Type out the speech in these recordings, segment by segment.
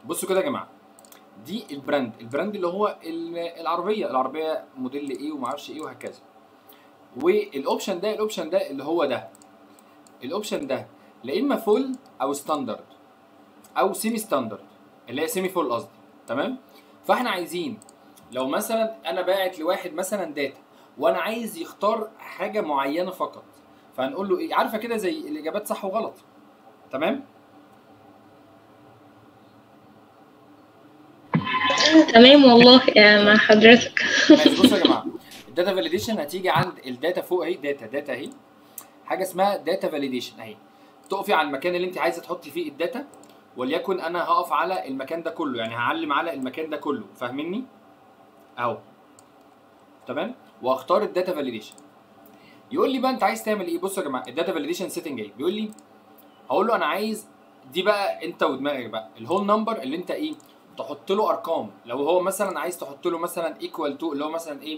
بصوا كده يا جماعه دي البراند البراند اللي هو ال- العربيه العربيه موديل ايه وما اعرفش ايه وهكذا والاوبشن ده الاوبشن ده اللي هو ده الاوبشن ده لا اما فول او ستاندرد او سيمي ستاندرد اللي هي سيمي فول قصدي تمام فاحنا عايزين لو مثلا انا باعت لواحد مثلا داتا وانا عايز يختار حاجه معينه فقط فهنقول له ايه عارفه كده زي الاجابات صح وغلط تمام تمام والله يا مع حضرتك ماشي بصوا يا جماعه الداتا فاليديشن هتيجي عند الداتا فوق اهي داتا داتا اهي حاجه اسمها داتا فاليديشن اهي تقفي على المكان اللي انت عايزه تحطي فيه الداتا وليكن انا هقف على المكان ده كله يعني هعلم على المكان ده كله فاهميني اهو تمام واختار الداتا فاليديشن يقول لي بقى انت عايز تعمل ايه بصوا يا جماعه الداتا فاليديشن سيتنج ايه بيقول لي هقول له انا عايز دي بقى انت ودماغك بقى الهول نمبر اللي انت ايه تحط له ارقام لو هو مثلا عايز تحط له مثلا ايكوال تو اللي هو مثلا ايه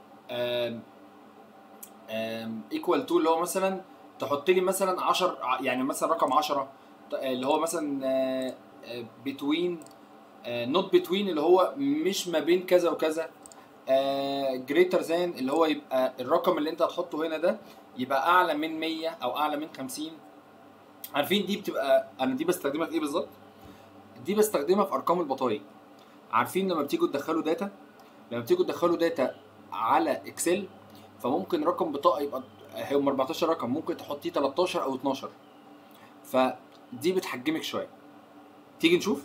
ايكوال تو اللي هو مثلا تحط لي مثلا 10 يعني مثلا رقم 10 اللي هو مثلا بتوين نوت بتوين اللي هو مش ما بين كذا وكذا جريتر ذان اللي هو يبقى الرقم اللي انت هتحطه هنا ده يبقى اعلى من 100 او اعلى من 50 عارفين دي بتبقى انا دي بستخدمها في ايه بالظبط دي بستخدمها في ارقام البطايق عارفين لما بتيجوا تدخلوا داتا لما بتيجوا تدخلوا داتا على اكسل فممكن رقم بطاقه يبقى هم 14 رقم ممكن تحطيه 13 او 12 فدي بتحجمك شويه تيجي نشوف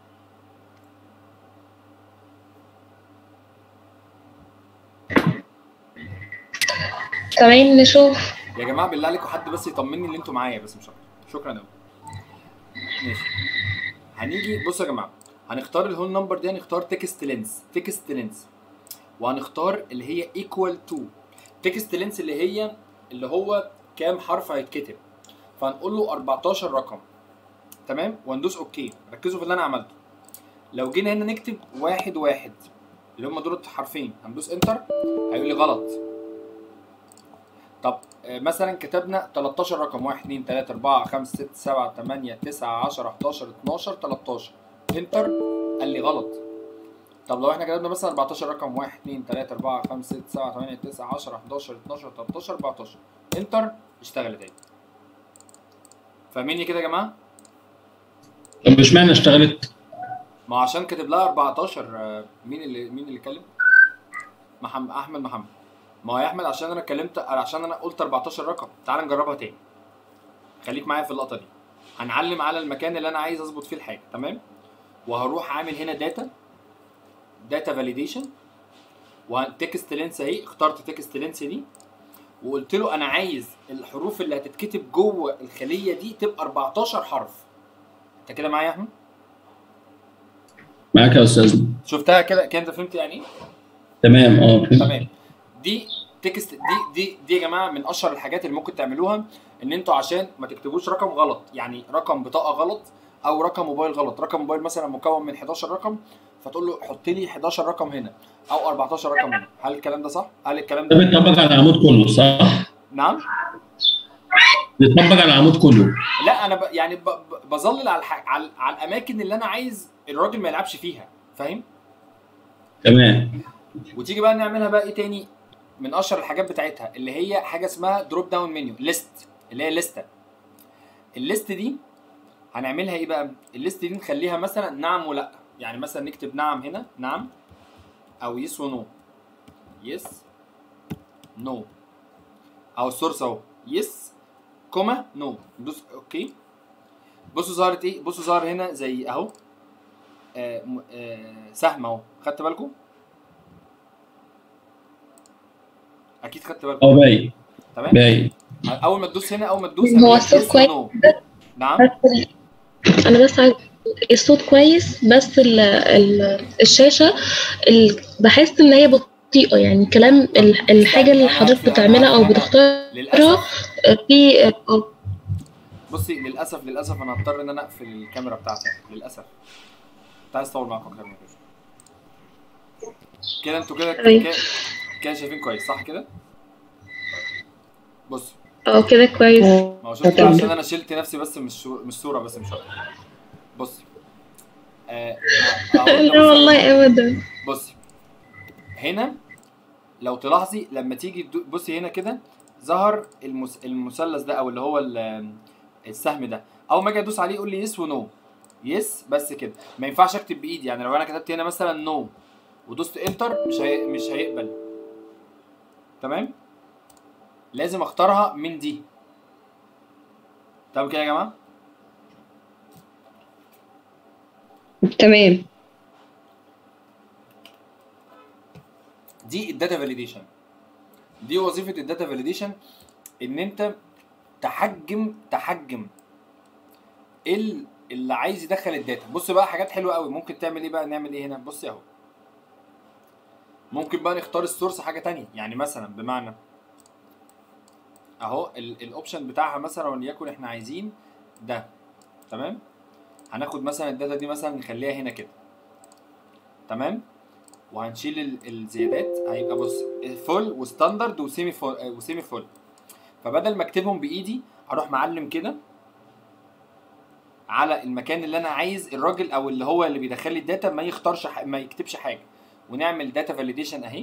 تمام نشوف يا جماعه بالله عليكم حد بس يطمني ان انتوا معايا بس مش اكتر شكرا قوي ماشي هنيجي بصوا يا جماعه هنختار الهول نمبر دي هنختار تكست لينس تكست لينس وهنختار اللي هي ايكوال تو تكست لينس اللي هي اللي هو كام حرف هيتكتب فهنقول له 14 رقم تمام وندوس اوكي ركزوا في اللي انا عملته لو جينا هنا نكتب واحد واحد اللي هم دول حرفين هندوس انتر هيقول لي غلط طب آه، مثلا كتبنا 13 رقم 1 2 3 4 5 6 7 8 9 10 11 12 13 انتر قال لي غلط طب لو احنا كتبنا مثلا 14 رقم 1 2 3 4 5 6 7 8 9 10 11 12 13 14 انتر اشتغلت اهي فاهميني كده يا جماعه؟ طب اشمعنى اشتغلت؟ ما هو عشان كاتب لها 14 آه، مين اللي مين اللي اتكلم؟ محمد احمد محمد ما هو يا احمد عشان انا اتكلمت عشان انا قلت 14 رقم تعال نجربها تاني خليك معايا في اللقطه دي هنعلم على المكان اللي انا عايز اظبط فيه الحاجه تمام وهروح عامل هنا داتا داتا فاليديشن وتكست لينس اهي اخترت تكست لينس دي وقلت له انا عايز الحروف اللي هتتكتب جوه الخليه دي تبقى 14 حرف انت كده معايا يا احمد معاك يا استاذنا شفتها كده كده انت فهمت يعني ايه تمام اه فهمت. تمام دي تكست دي دي دي يا جماعه من اشهر الحاجات اللي ممكن تعملوها ان انتوا عشان ما تكتبوش رقم غلط يعني رقم بطاقه غلط او رقم موبايل غلط رقم موبايل مثلا مكون من 11 رقم فتقول له حط لي 11 رقم هنا او 14 رقم هنا هل الكلام ده صح هل الكلام ده ده بيطبق على العمود كله صح؟ نعم بيطبق على العمود كله لا انا ب... يعني ب... ب- بظلل على, الح... على على الاماكن اللي انا عايز الراجل ما يلعبش فيها فاهم تمام وتيجي بقى نعملها بقى ايه تاني من اشهر الحاجات بتاعتها اللي هي حاجه اسمها دروب داون منيو ليست اللي هي لسته الليست دي هنعملها ايه بقى الليست دي نخليها مثلا نعم ولا يعني مثلا نكتب نعم هنا نعم او يس ونو يس نو او السورس اهو يس كوما نو ندوس اوكي بصوا ظهرت ايه بصوا ظهر هنا زي اهو آه م- آه سهم اهو خدت بالكم اكيد خدت بالكم اه باين تمام باين اول ما تدوس هنا اول ما تدوس هو هيقول لك الصوت yes كويس or no. نعم انا بس عايز الصوت كويس بس ال ال الشاشه ال بحس ان هي بطيئه يعني كلام ال- الحاجه اللي حضرتك بتعملها او بتختارها للاسف في آه، بصي للاسف للاسف انا هضطر ان انا اقفل الكاميرا بتاعتي للاسف كنت عايز اطول معاكم اكتر من كده كده انتوا كده طيب. كده كده شايفين كويس صح كده بص اه كده كويس ما هو شفت عشان انا شلت نفسي بس مش شو- مش صوره بس مش اكتر بص آه، أقول لك لا بص- والله ابدا بصي هنا لو تلاحظي لما تيجي تدو- بصي هنا كده ظهر المس... المثلث ده او اللي هو ال- السهم ده اول ما اجي ادوس عليه يقول لي يس ونو يس بس كده ما ينفعش اكتب بايدي يعني لو انا كتبت هنا مثلا نو ودوست انتر مش هي... مش هيقبل تمام لازم اختارها من دي تمام كده يا جماعه تمام دي الداتا فاليديشن دي وظيفه الداتا فاليديشن ان انت تحجم تحجم ال اللي عايز يدخل الداتا بص بقى حاجات حلوه قوي ممكن تعمل ايه بقى نعمل ايه هنا بص اهو ممكن بقى نختار السورس حاجه تانية يعني مثلا بمعنى اهو ال- الاوبشن بتاعها مثلا وليكن احنا عايزين ده تمام هناخد مثلا الداتا دي مثلا نخليها هنا كده تمام وهنشيل ال- الزيادات هيبقى بص فول وستاندرد وسيمي فول آه، وسيمي فول فبدل ما اكتبهم بايدي هروح معلم كده على المكان اللي انا عايز الراجل او اللي هو اللي بيدخل لي الداتا ما يختارش ح... ما يكتبش حاجه ونعمل داتا فاليديشن اهي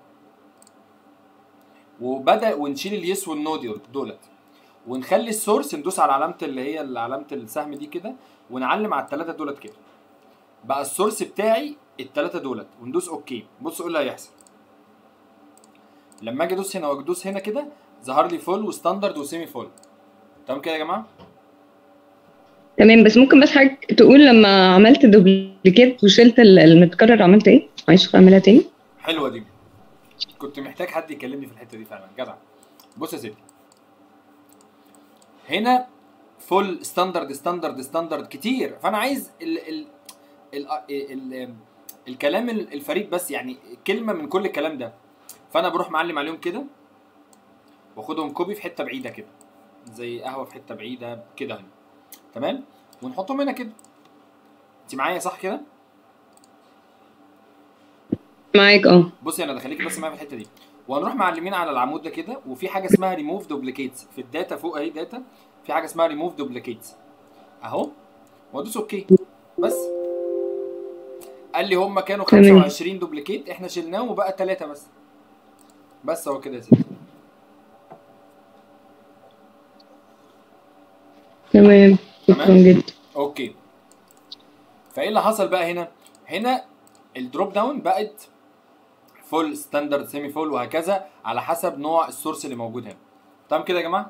وبدا ونشيل اليس والنو دول- دولت ونخلي السورس ندوس على علامه اللي هي اللي علامه السهم دي كده ونعلم على الثلاثه دولت كده بقى السورس بتاعي الثلاثه دولت وندوس اوكي بص ايه اللي هيحصل لما اجي ادوس هنا وادوس هنا كده ظهر لي فول وستاندرد وسيمي فول تمام كده يا جماعه تمام بس ممكن بس حضرتك تقول لما عملت دوبليكيت وشلت ال- المتكرر عملت ايه؟ معلش اعملها تاني حلوه دي كنت محتاج حد يكلمني في الحته دي فعلا جدع بص يا سيدي هنا فول ستاندرد ستاندرد ستاندرد كتير فانا عايز ال ال ال ال ال الكلام ال- الفريد بس يعني كلمه من كل الكلام ده فانا بروح معلم عليهم كده واخدهم كوبي في حته بعيده كده زي قهوه في حته بعيده كده هنا تمام ونحطهم هنا كده انت معايا صح كده معاك اه بصي انا دخليك بس معايا في الحته دي وهنروح معلمين على العمود ده كده وفي حاجه اسمها ريموف دوبليكيتس في الداتا فوق اهي داتا في حاجه اسمها ريموف دوبليكيتس اهو وادوس اوكي بس قال لي هم كانوا تمام. 25 دوبليكيت احنا شلناهم وبقى ثلاثه بس بس هو كده يا سيدي تمام شكرا تمام. جدا اوكي فايه اللي حصل بقى هنا هنا الدروب داون بقت فول ستاندرد سيمي فول وهكذا على حسب نوع السورس اللي موجود هنا تمام كده يا جماعه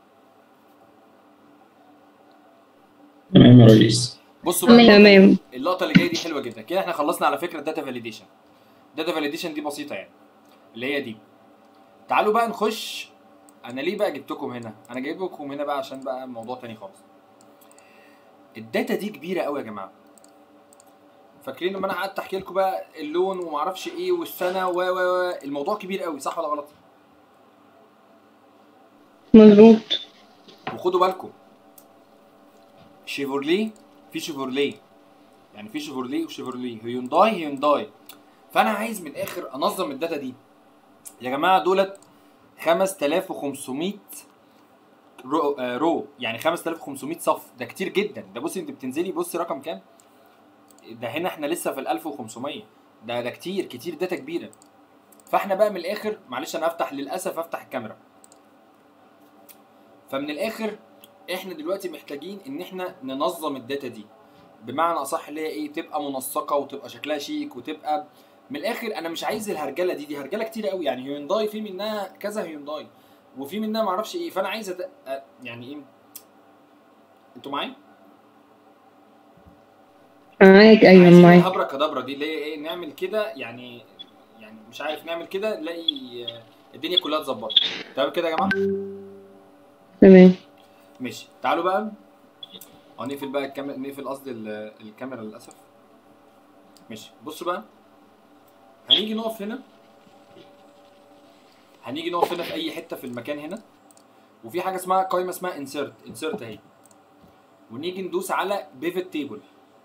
تمام يا ريس بصوا بقى تمام. تمام اللقطه اللي جايه دي حلوه جدا كده احنا خلصنا على فكره الداتا فاليديشن الداتا فاليديشن دي بسيطه يعني اللي هي دي تعالوا بقى نخش انا ليه بقى جبتكم هنا انا جايبكم هنا بقى عشان بقى موضوع تاني خالص الداتا دي كبيره قوي يا جماعه فاكرين لما انا قعدت احكي لكم بقى اللون وما اعرفش ايه والسنه و و و الموضوع كبير قوي صح ولا غلط مظبوط وخدوا بالكم شيفورلي في شيفورلي يعني في شيفورلي وشيفورلي هيونداي هيونداي فانا عايز من الاخر انظم الداتا دي يا جماعه دولت 5500 رو, آه رو يعني 5500 صف ده كتير جدا ده بصي انت بتنزلي بصي رقم كام ده هنا احنا لسه في ال 1500 ده ده كتير كتير داتا كبيره فاحنا بقى من الاخر معلش انا افتح للاسف افتح الكاميرا فمن الاخر احنا دلوقتي محتاجين ان احنا ننظم الداتا دي بمعنى اصح اللي هي ايه تبقى منسقه وتبقى شكلها شيك وتبقى من الاخر انا مش عايز الهرجله دي دي هرجله كتير قوي يعني هيونداي في منها كذا هيونداي وفي منها معرفش ايه فانا عايز أد... أ- يعني ايه انتوا معايا؟ معاك ايوه عايزين معاك الهبره كدبره دي اللي هي ايه نعمل كده يعني يعني مش عارف نعمل كده نلاقي آه، الدنيا كلها اتظبطت تمام كده يا جماعه؟ تمام ماشي تعالوا بقى اه نقفل بقى الكاميرا نقفل قصدي ال- الكاميرا للاسف ماشي بصوا بقى هنيجي نقف هنا هنيجي نقف هنا في اي حته في المكان هنا وفي حاجه اسمها قائمه اسمها انسيرت انسيرت اهي ونيجي ندوس على بيفت تيبل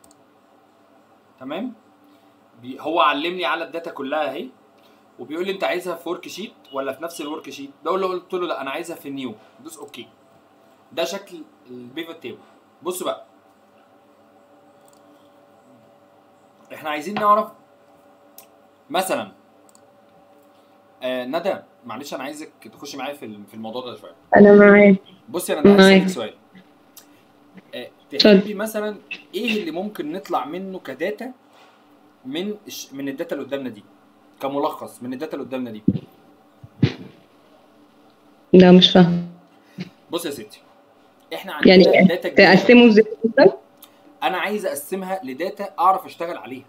تمام بي هو علمني على الداتا كلها اهي وبيقول لي انت عايزها في ورك شيت ولا في نفس الورك شيت بقول له قلت له لا انا عايزها في النيو دوس اوكي ده شكل البيفت تيبل بصوا بقى احنا عايزين نعرف مثلا آه ندى معلش انا عايزك تخشي معايا في ال- في الموضوع ده شويه انا معاك بصي انا عايز اسالك معاك. سؤال آه، اتفضل. تحبي مثلا ايه اللي ممكن نطلع منه كداتا من الش- من الداتا اللي قدامنا دي كملخص من الداتا اللي قدامنا دي لا مش فاهم بص يا ستي احنا عندنا يعني داتا كبيرة. تقسمه ازاي بالظبط؟ انا عايز اقسمها لداتا اعرف اشتغل عليها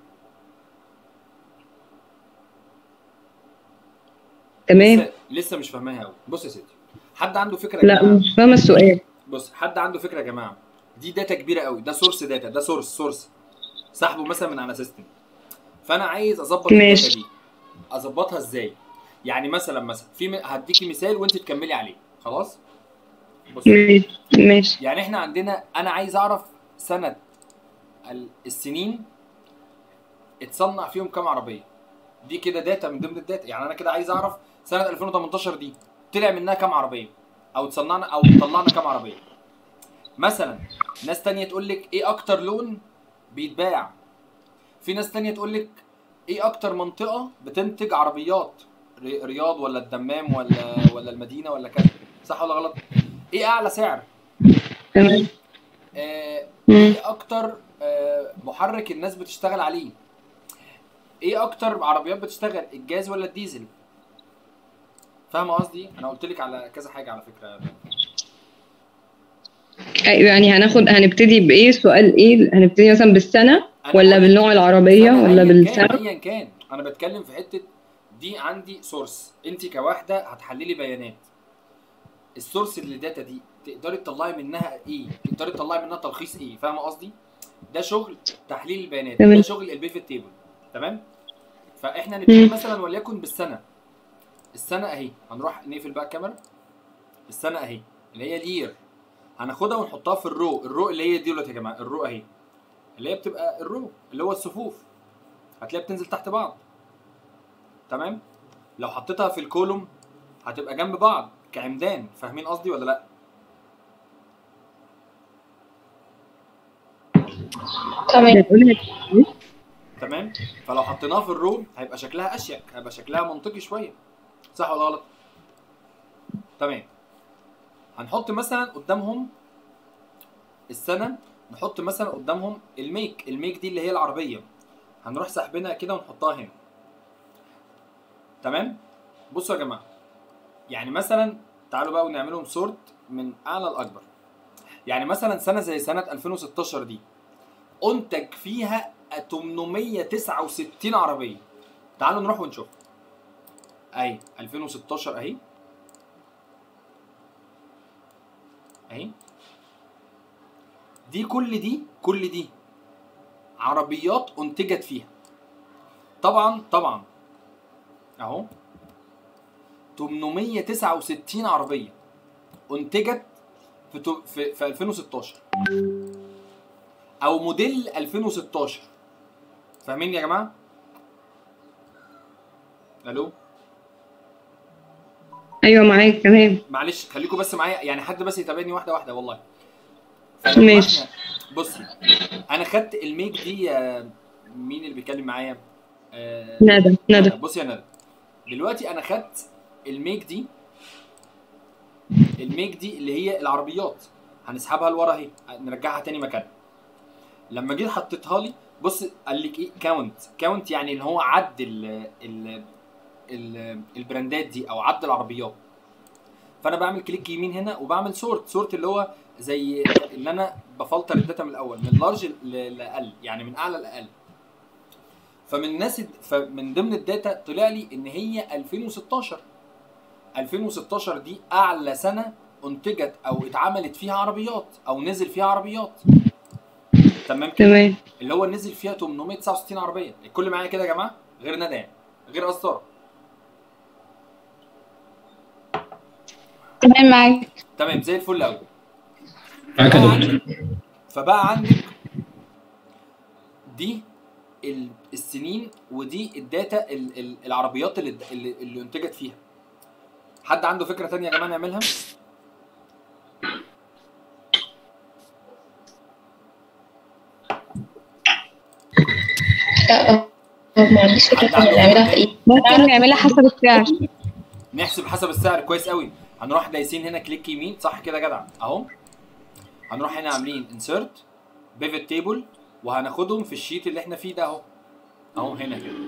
تمام لسه, لسه مش فاهماها قوي بص يا ستي حد عنده فكره يا لا جماعه مش فاهمه السؤال بص حد عنده فكره يا جماعه دي داتا كبيره قوي ده سورس داتا ده سورس سورس سحبه مثلا من على سيستم فانا عايز اظبط الداتا ماشي. دي اظبطها ازاي يعني مثلا مثلا في م- هديكي مثال وانت تكملي عليه خلاص بص ماشي ماشي يعني احنا عندنا انا عايز اعرف سنه ال- السنين اتصنع فيهم كام عربيه دي كده داتا من ضمن الداتا يعني انا كده عايز اعرف سنه 2018 دي طلع منها كام عربيه او تصنعنا او طلعنا كام عربيه مثلا ناس تانية تقول لك ايه اكتر لون بيتباع في ناس تانية تقول لك ايه اكتر منطقه بتنتج عربيات ري- رياض ولا الدمام ولا ولا المدينه ولا كذا صح ولا غلط ايه اعلى سعر تمام آه، مم. ايه اكتر آه، محرك الناس بتشتغل عليه ايه اكتر عربيات بتشتغل الجاز ولا الديزل فاهمه قصدي انا قلت لك على كذا حاجه على فكره ايوه يعني هناخد هنبتدي بايه سؤال ايه هنبتدي مثلا بالسنه أنا ولا بقول- بالنوع العربيه أنا ولا أياً بالسعر كان ايا كان انا بتكلم في حته دي عندي سورس انت كواحده هتحللي بيانات السورس اللي داتا دي تقدري تطلعي منها ايه تقدري تطلعي منها تلخيص ايه فاهمه قصدي ده شغل تحليل البيانات تمام. ده شغل البيفت تيبل تمام فاحنا نبتدي مم. مثلا وليكن بالسنه السنه اهي هنروح نقفل بقى الكاميرا السنه اهي اللي هي الير هناخدها ونحطها في الرو الرو اللي هي دي دلوقتي يا جماعه الرو اهي اللي هي بتبقى الرو اللي هو الصفوف هتلاقيها بتنزل تحت بعض تمام لو حطيتها في الكولوم هتبقى جنب بعض كعمدان فاهمين قصدي ولا لا تمام تمام فلو حطيناها في الرو هيبقى شكلها اشيك هيبقى شكلها منطقي شويه صح ولا غلط تمام هنحط مثلا قدامهم السنه نحط مثلا قدامهم الميك الميك دي اللي هي العربيه هنروح ساحبينها كده ونحطها هنا تمام بصوا يا جماعه يعني مثلا تعالوا بقى ونعملهم سورت من اعلى لاكبر يعني مثلا سنه زي سنه 2016 دي انتج فيها 869 عربيه تعالوا نروح ونشوف اهي 2016 اهي اهي دي كل دي كل دي عربيات انتجت فيها طبعا طبعا اهو 869 عربيه انتجت في تو- في, في 2016 او موديل 2016 فاهمين يا جماعه الو ايوه معاك تمام معلش خليكم بس معايا يعني حد بس يتابعني واحده واحده والله ماشي. إحنا- بصي انا خدت الميك دي آه، مين اللي بيتكلم معايا آه، ندى ندى بصي يا ندى دلوقتي انا خدت الميك دي الميك دي اللي هي العربيات هنسحبها لورا اهي نرجعها تاني مكانها لما جيت حطيتها لي بص قال لك ايه كاونت كاونت يعني ان هو عد ال ال ال البراندات دي او عد العربيات فانا بعمل كليك يمين هنا وبعمل سورت سورت اللي هو زي ان انا بفلتر الداتا من الاول من لارج لاقل يعني من اعلى لاقل فمن الناس فمن ضمن الداتا طلع لي ان هي 2016 2016 دي اعلى سنه انتجت او اتعملت فيها عربيات او نزل فيها عربيات تمام كده تمام اللي هو نزل فيها 869 عربيه الكل معايا كده يا جماعه غير ندى يعني غير اسطوره تمام معاك تمام زي الفل قوي معاك يا فبقى دكتور عندك فبقى عندك دي ال- السنين ودي الداتا ال- ال- العربيات اللي, اللي اللي انتجت فيها حد عنده فكره تانية يا جماعه نعملها لا آه، ما عنديش فكرة حد كنا عنده بنعملها في فكرة ايه ممكن نعملها حسب السعر نحسب حسب السعر كويس قوي هنروح دايسين هنا كليك يمين صح كده يا جدع اهو هنروح هنا عاملين انسرت بيفت تيبل وهناخدهم في الشيت اللي احنا فيه ده اهو اهو هنا كده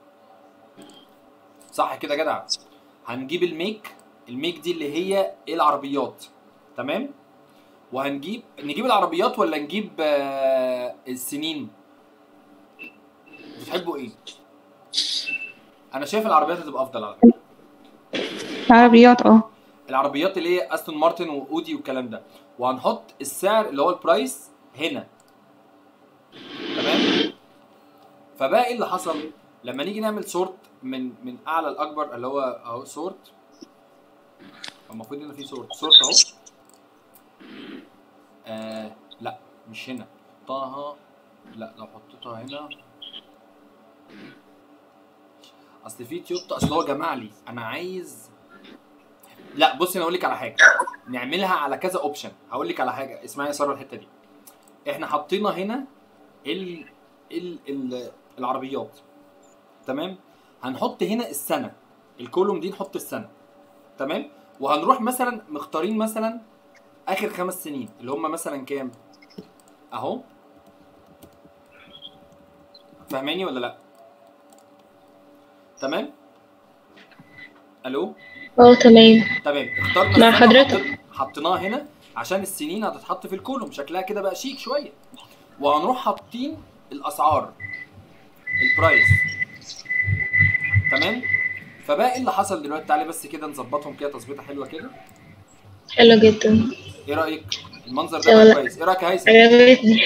صح كده يا جدع هنجيب الميك الميك دي اللي هي ايه العربيات تمام وهنجيب نجيب العربيات ولا نجيب آه السنين بتحبوا ايه انا شايف العربيات هتبقى افضل على فكره عربيات اه العربيات اللي هي استون مارتن واودي والكلام ده وهنحط السعر اللي هو البرايس هنا تمام فبقى ايه اللي حصل لما نيجي نعمل سورت من من اعلى لاكبر اللي هو اهو سورت المفروض هنا في سورت سورت اهو آه لا مش هنا حطها لا لو حطيتها هنا اصل في تويوتا اصل هو جمع لي انا عايز لا بصي انا اقول لك على حاجه نعملها على كذا اوبشن هقول لك على حاجه اسمعي يا ساره الحته دي احنا حطينا هنا ال ال ال العربيات تمام هنحط هنا السنه الكولوم دي نحط السنه تمام وهنروح مثلا مختارين مثلا اخر خمس سنين اللي هم مثلا كام اهو فاهماني ولا لا تمام الو اه تمام تمام اخترنا مع السنة حضرتك. وحط- حطيناها هنا عشان السنين هتتحط في الكولوم شكلها كده بقى شيك شويه وهنروح حاطين الاسعار البرايس تمام فبقى ايه اللي حصل دلوقتي تعالي بس كده نظبطهم كده تظبيطه حلوه كده حلو جدا ايه رايك المنظر ده بقى لا. كويس ايه رايك يا هيثم عجبتني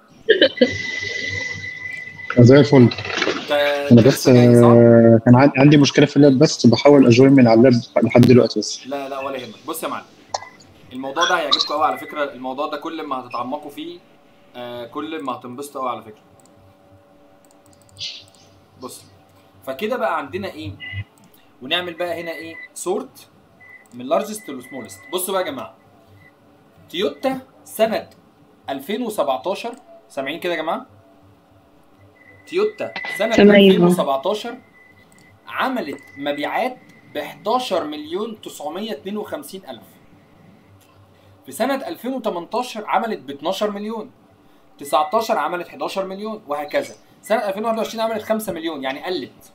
زي الفل انت انا بس لسه جاي، صح؟ آه، كان عندي- عندي مشكله في اللاب بس بحاول اجوين من على اللاب لحد دلوقتي بس لا لا ولا يهمك بص يا معلم الموضوع ده هيعجبكم قوي على فكره الموضوع ده كل ما هتتعمقوا فيه آه كل ما هتنبسطوا قوي على فكره بص فكده بقى عندنا ايه ونعمل بقى هنا ايه سورت من لارجست لسمولست بصوا بقى يا جماعه تويوتا سنه 2017 سامعين كده يا جماعه تويوتا سنه سامعين. 2017 عملت مبيعات ب 11 مليون 952 الف في سنة 2018 عملت ب 12 مليون 19 عملت 11 مليون وهكذا سنة 2021 عملت 5 مليون يعني قلت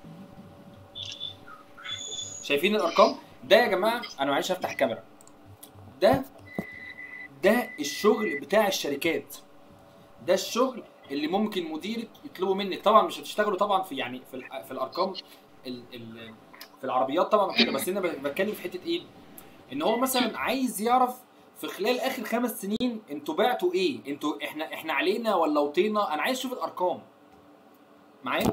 شايفين الارقام ده يا جماعة انا معلش افتح كاميرا ده ده الشغل بتاع الشركات ده الشغل اللي ممكن مديرك يطلبوا منك طبعا مش هتشتغلوا طبعا في يعني في, الح- في الارقام ال ال في العربيات طبعا وكده بس انا ب- بتكلم في حته ايه ان هو مثلا عايز يعرف في خلال اخر خمس سنين انتوا بعتوا ايه انتوا احنا احنا علينا ولا وطينا انا عايز اشوف الارقام معايا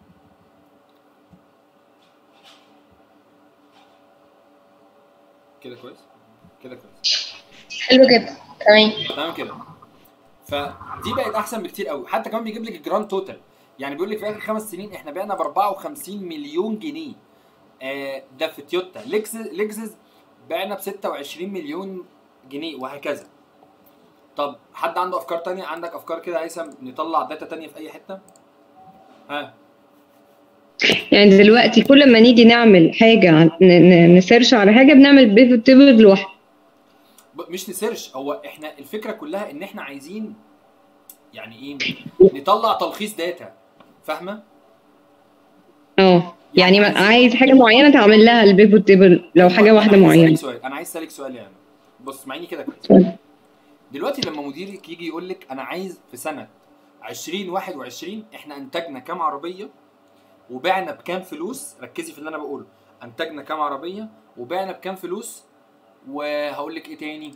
كده كويس كده كويس حلو جدا تمام تمام كده فدي بقت احسن بكتير قوي حتى كمان بيجيب لك الجراند توتال يعني بيقول لك في اخر خمس سنين احنا بعنا ب 54 مليون جنيه آه ده في تويوتا لكزس لكزس بعنا ب 26 مليون جنيه وهكذا طب حد عنده افكار تانية عندك افكار كده هيثم نطلع داتا تانية في اي حته ها يعني دلوقتي كل ما نيجي نعمل حاجه ن- ن- نسيرش على حاجه بنعمل بيفت تيبل لوحده ب- مش نسيرش هو احنا الفكره كلها ان احنا عايزين يعني ايه نطلع تلخيص داتا فاهمه اه يعني ما- عايز حاجه معينه تعمل لها البيفت تيبل لو حاجه أنا واحده عايز معينه أسألك سؤال انا عايز اسالك سؤال يعني بص اسمعيني كده كويس اتفضل. دلوقتي لما مديرك يجي يقول لك انا عايز في سنه 2021 احنا انتجنا كام عربيه وبعنا بكام فلوس ركزي في اللي انا بقوله انتجنا كام عربيه وبعنا بكام فلوس وهقول لك ايه تاني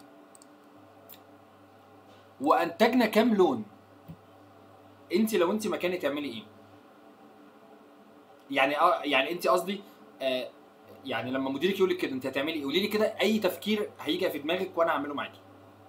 وانتجنا كام لون انت لو انت مكاني تعملي ايه يعني اه يعني انت قصدي آه يعني لما مديرك يقول لك كده انت هتعملي ايه قولي لي كده اي تفكير هيجي في دماغك وانا هعمله معاكي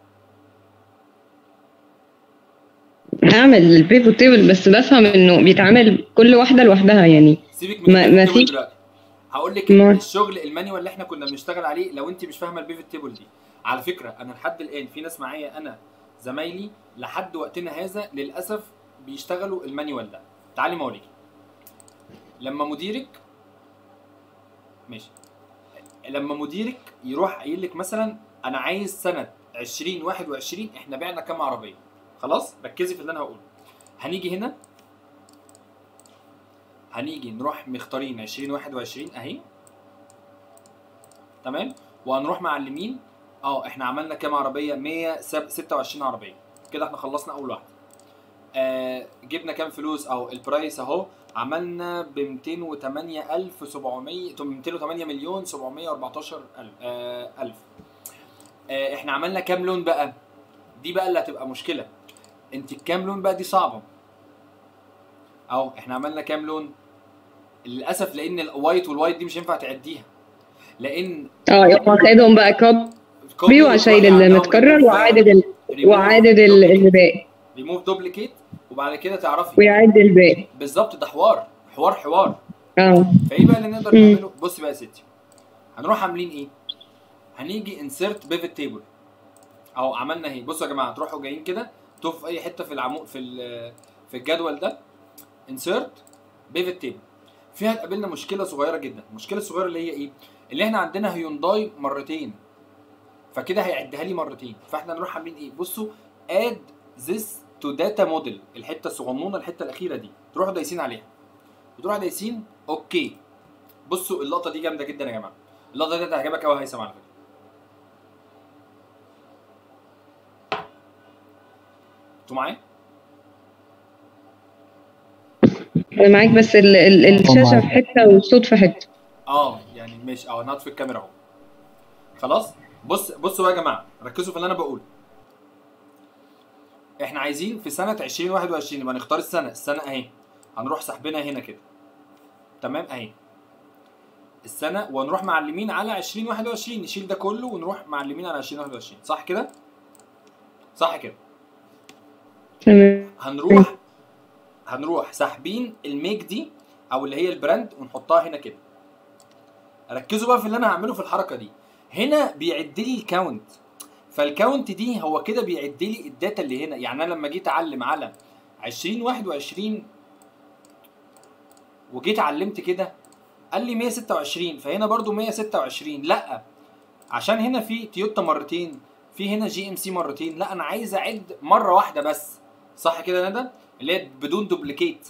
هعمل البيفت تيبل بس بفهم انه بيتعمل كل واحده لوحدها يعني سيبك من ما- البيفت ما تيبل فيش- دلوقتي هقول لك ما- الشغل المانيوال اللي احنا كنا بنشتغل عليه لو انت مش فاهمه البيفت تيبل دي على فكره انا لحد الان في ناس معايا انا زمايلي لحد وقتنا هذا للاسف بيشتغلوا المانيوال ده تعالي ما اوريكي لما مديرك ماشي لما مديرك يروح قايل لك مثلا انا عايز سنه 2021 احنا بعنا كام عربيه خلاص ركزي في اللي انا هقوله هنيجي هنا هنيجي نروح مختارين 2021 اهي تمام وهنروح معلمين اه احنا عملنا كام عربيه 126 عربيه كده احنا خلصنا اول واحده آه جبنا كام فلوس اهو البرايس اهو عملنا ب 208700 208 مليون 714 الف آه الف آه احنا عملنا كام لون بقى دي بقى اللي هتبقى مشكله انت الكام لون بقى دي صعبه اهو احنا عملنا كام لون للاسف لان الوايت والوايت دي مش ينفع تعديها لان اه يقوم واخدهم بقى كوبي كوبي وشايل وتوقع المتكرر عندهم وعادد ال... remove وعادد ال- duplicate. الباقي ريموف دوبليكيت وبعد كده تعرفي ويعد الباقي بالظبط ده حوار حوار حوار اه فايه بقى اللي نقدر مم. نعمله بصي بقى يا ستي هنروح عاملين ايه هنيجي انسيرت بيفت تيبل اهو عملنا اهي بصوا يا جماعه تروحوا جايين كده تقفوا في اي حته في العمود في ال- في الجدول ده انسيرت بيفت تيبل فيها تقابلنا مشكله صغيره جدا المشكله الصغيره اللي هي ايه اللي احنا عندنا هيونداي مرتين فكده هيعدها لي مرتين فاحنا نروح عاملين ايه بصوا اد ذس تو داتا موديل الحته الصغنونه الحته الاخيره دي تروحوا دايسين عليها وتروحوا دايسين اوكي بصوا اللقطه دي جامده جدا يا جماعه اللقطه دي هتعجبك قوي يا هيثم على فكره انتوا معايا انا معاك بس ال... ال... الشاشه في حته والصوت في حته اه يعني ماشي اه انا هطفي الكاميرا اهو خلاص بص بصوا بقى يا جماعه ركزوا في اللي انا بقوله احنا عايزين في سنه 2021 يبقى نختار السنه السنه اهي هنروح سحبنا هنا كده تمام اهي السنه ونروح معلمين على 2021 نشيل ده كله ونروح معلمين على 2021 صح كده صح كده تمام هنروح هنروح ساحبين الميك دي او اللي هي البراند ونحطها هنا كده ركزوا بقى في اللي انا هعمله في الحركه دي هنا بيعد لي الكاونت فالكاونت دي هو كده بيعد لي الداتا اللي هنا يعني انا لما جيت اعلم على 2021 وجيت علمت كده قال لي 126 فهنا برضو 126 لا عشان هنا في تويوتا مرتين في هنا جي ام سي مرتين لا انا عايز اعد مره واحده بس صح كده يا ندى اللي هي بدون دوبليكيت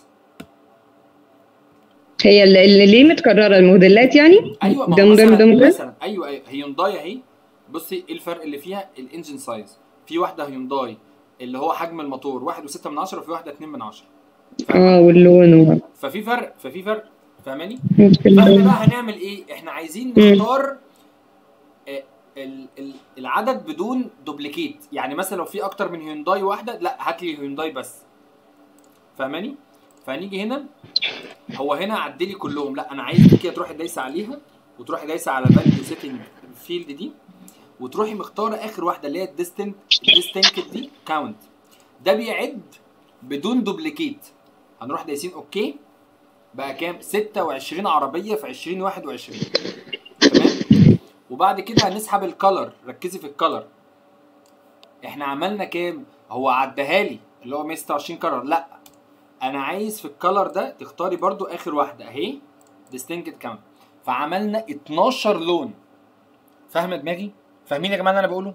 هي اللي, اللي ليه متكرره الموديلات يعني ايوه ما هو دم دم مثلا دم دم. مثلا ايوه ايوه هيونداي اهي بصي ايه الفرق اللي فيها الانجن سايز في واحده هيونداي اللي هو حجم الموتور واحد وستة من عشرة وفي واحده اتنين من عشرة اه واللون و... ففي فرق ففي فرق فاهماني فاحنا بقى هنعمل ايه احنا عايزين نختار آه، ال- ال- العدد بدون دوبليكيت يعني مثلا لو في اكتر من هيونداي واحده لا هات لي هيونداي بس فاهماني فهنيجي هنا هو هنا عدي لي كلهم لا انا عايز دي كده تروحي دايسه عليها وتروحي دايسه على فاليو سيتنج فيلد دي وتروحي مختاره اخر واحده اللي هي الديستنت ديستنكت دي كاونت ده بيعد بدون دوبليكيت هنروح دايسين اوكي بقى كام 26 عربيه في 2021 تمام وبعد كده هنسحب الكلر ركزي في الكلر احنا عملنا كام هو عدها لي اللي هو 126 كلر لا انا عايز في الكلر ده تختاري برضو اخر واحده اهي ديستنكت كاونت فعملنا 12 لون فاهمه دماغي فاهمين يا جماعه اللي انا بقوله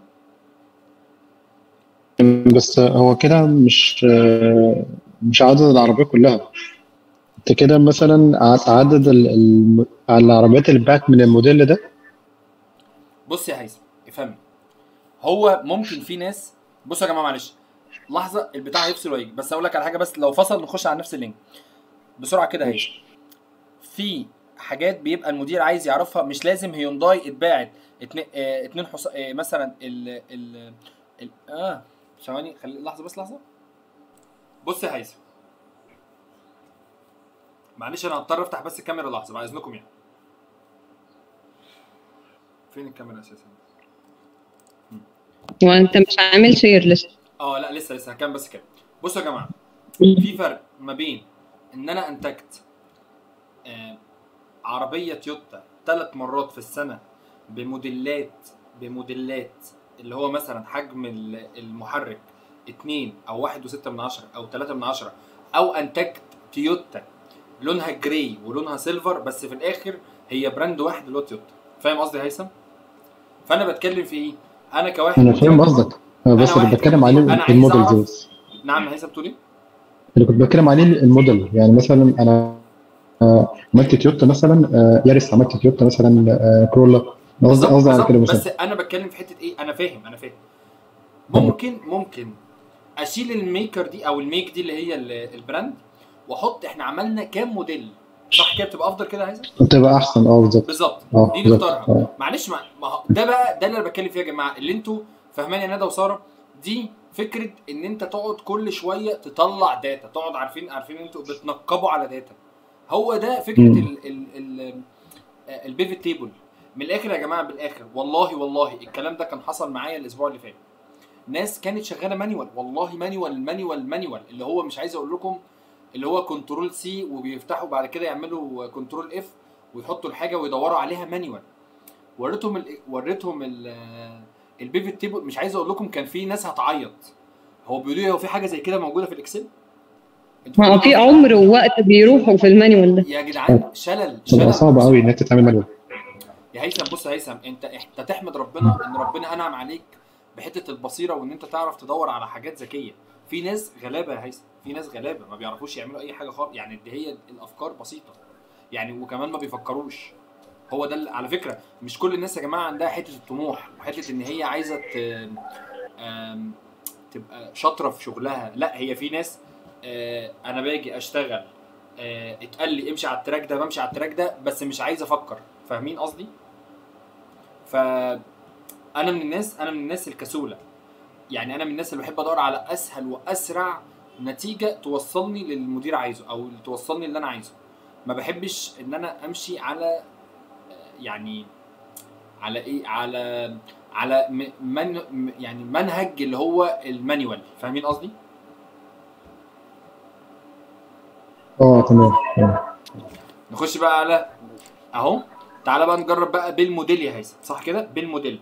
بس هو كده مش مش عدد العربية كلها انت كده مثلا ع- عدد ال- ال- العربيات اللي باك من الموديل ده بص يا هيثم افهمي هو ممكن في ناس بصوا يا جماعه معلش لحظه البتاع هيفصل ويجي بس اقول لك على حاجه بس لو فصل نخش على نفس اللينك بسرعه كده هيثم في حاجات بيبقى المدير عايز يعرفها مش لازم هيونداي اتباعت اتنين اه اتنين حص... اه مثلا ال ال ال اه ثواني خلي لحظه بس لحظه بص يا هيثم معلش انا هضطر افتح بس الكاميرا لحظه بعد اذنكم يعني فين الكاميرا اساسا وانت مش عامل شير لسه اه لا لسه لسه هكمل بس كده بصوا يا جماعه في فرق ما بين ان انا انتجت آه عربيه تويوتا ثلاث مرات في السنه بموديلات بموديلات اللي هو مثلا حجم ال- المحرك 2 او 1.6 من عشرة او 3 من عشرة او انتجت تويوتا لونها جراي ولونها سيلفر بس في الاخر هي براند واحد اللي هو تويوتا فاهم قصدي يا هيثم فانا بتكلم في ايه انا كواحد انا فاهم قصدك أنا بس أنا اللي واحد بتكلم كده- عليه أنا عايز الموديل أعرف- دي بس نعم يا هيثم تقول ايه اللي كنت بتكلم عليه الموديل يعني مثلا انا آه، عملت تويوتا مثلا آه، يارس عملت تويوتا مثلا آه، كرولا قصدي قصدي على كده بالظبط، مثلا بس انا بتكلم في حته ايه انا فاهم انا فاهم ممكن ممكن اشيل الميكر دي او الميك دي اللي هي ال- البراند واحط احنا عملنا كام موديل صح كده بتبقى افضل كده يا هيثم تبقى احسن اه بالظبط بالظبط اه دي بالظبط نختارها اه معلش ما ما هو ده بقى ده اللي انا بتكلم فيه يا جماعه اللي انتوا فاهماني يا ندى وساره دي فكره ان انت تقعد كل شويه تطلع داتا تقعد عارفين عارفين انتوا بتنقبوا على داتا هو ده فكره مم. ال ال ال البيفت تيبل من الاخر يا جماعه بالاخر والله والله الكلام ده كان حصل معايا الاسبوع اللي فات ناس كانت شغاله مانيوال والله مانيوال مانيوال مانيوال اللي هو مش عايز اقول لكم اللي هو كنترول سي وبيفتحوا بعد كده يعملوا كنترول اف ويحطوا الحاجه ويدوروا عليها مانيوال وريتهم ال... وريتهم ال... البيفت تيبل مش عايز اقول لكم كان في ناس هتعيط هو بيقولوا لي هو في حاجه زي كده موجوده في الاكسل انتوا ما هو في فاهمين؟ عمر ووقت بيروحوا في المانيوال ده يا جدعان شلل تبقى شلل صعبه قوي ان انت تعمل مانوال يا هيثم بص يا هيثم انت انت تحمد ربنا ان ربنا انعم عليك بحته البصيره وان انت تعرف تدور على حاجات ذكيه في ناس غلابه يا هيثم في ناس غلابه ما بيعرفوش يعملوا اي حاجه خالص يعني دي هي الافكار بسيطه يعني وكمان ما بيفكروش هو ده اللي- على فكره مش كل الناس يا جماعه عندها حته الطموح وحته ان هي عايزه ت... آم، تبقى شاطره في شغلها لا هي في ناس آه، انا باجي اشتغل آه، اتقال لي امشي على التراك ده بمشي على التراك ده بس مش عايز افكر فاهمين قصدي ف انا من الناس انا من الناس الكسوله يعني انا من الناس اللي بحب ادور على اسهل واسرع نتيجه توصلني للمدير عايزه او اللي توصلني اللي انا عايزه ما بحبش ان انا امشي على آه، يعني على ايه على على م- من م- يعني منهج اللي هو المانيوال فاهمين قصدي اه تمام تمام. نخش بقى على اهو تعالى بقى نجرب بقى بالموديل يا هيثم صح كده بالموديل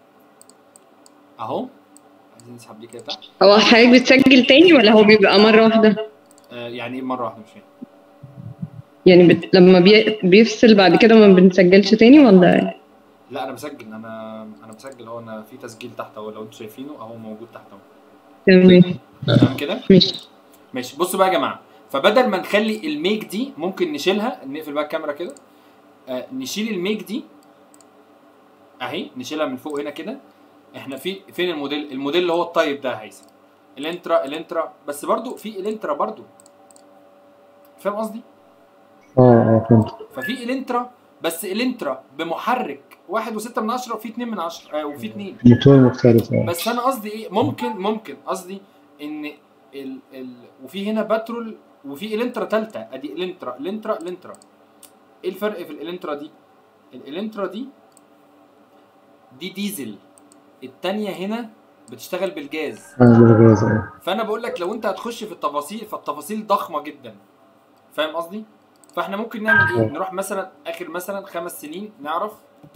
اهو عايزين نسحب دي كده تحت هو حضرتك بتسجل تاني ولا هو بيبقى مرة واحدة؟ آه يعني ايه مره واحده مش فاهم يعني بت... لما بي... بيفصل بعد كده ما بنسجلش تاني ولا لا انا بسجل انا انا بسجل اهو انا في تسجيل تحت اهو لو انتوا شايفينه اهو موجود تحت اهو تمام تمام كده ماشي ماشي بصوا بقى يا جماعه فبدل ما نخلي الميك دي ممكن نشيلها نقفل بقى الكاميرا كده آه نشيل الميك دي اهي نشيلها من فوق هنا كده احنا في فين الموديل الموديل اللي هو الطيب ده يا هيثم الانترا الانترا بس برضو في الانترا برضو فاهم قصدي اه اه فهمت ففي الانترا بس الانترا بمحرك واحد وستة من عشرة وفي اتنين من عشرة آه وفي اتنين موتور مختلف اه بس انا قصدي ايه ممكن ممكن قصدي ان ال ال وفي هنا باترول وفي الانترا تالتة ادي الانترا الانترا الانترا ايه الفرق في الانترا دي الانترا دي دي ديزل التانية هنا بتشتغل بالجاز اه بالغاز اه فانا بقول لك لو انت هتخش في التفاصيل فالتفاصيل ضخمه جدا فاهم قصدي فاحنا ممكن نعمل ايه نروح مثلا اخر مثلا خمس سنين نعرف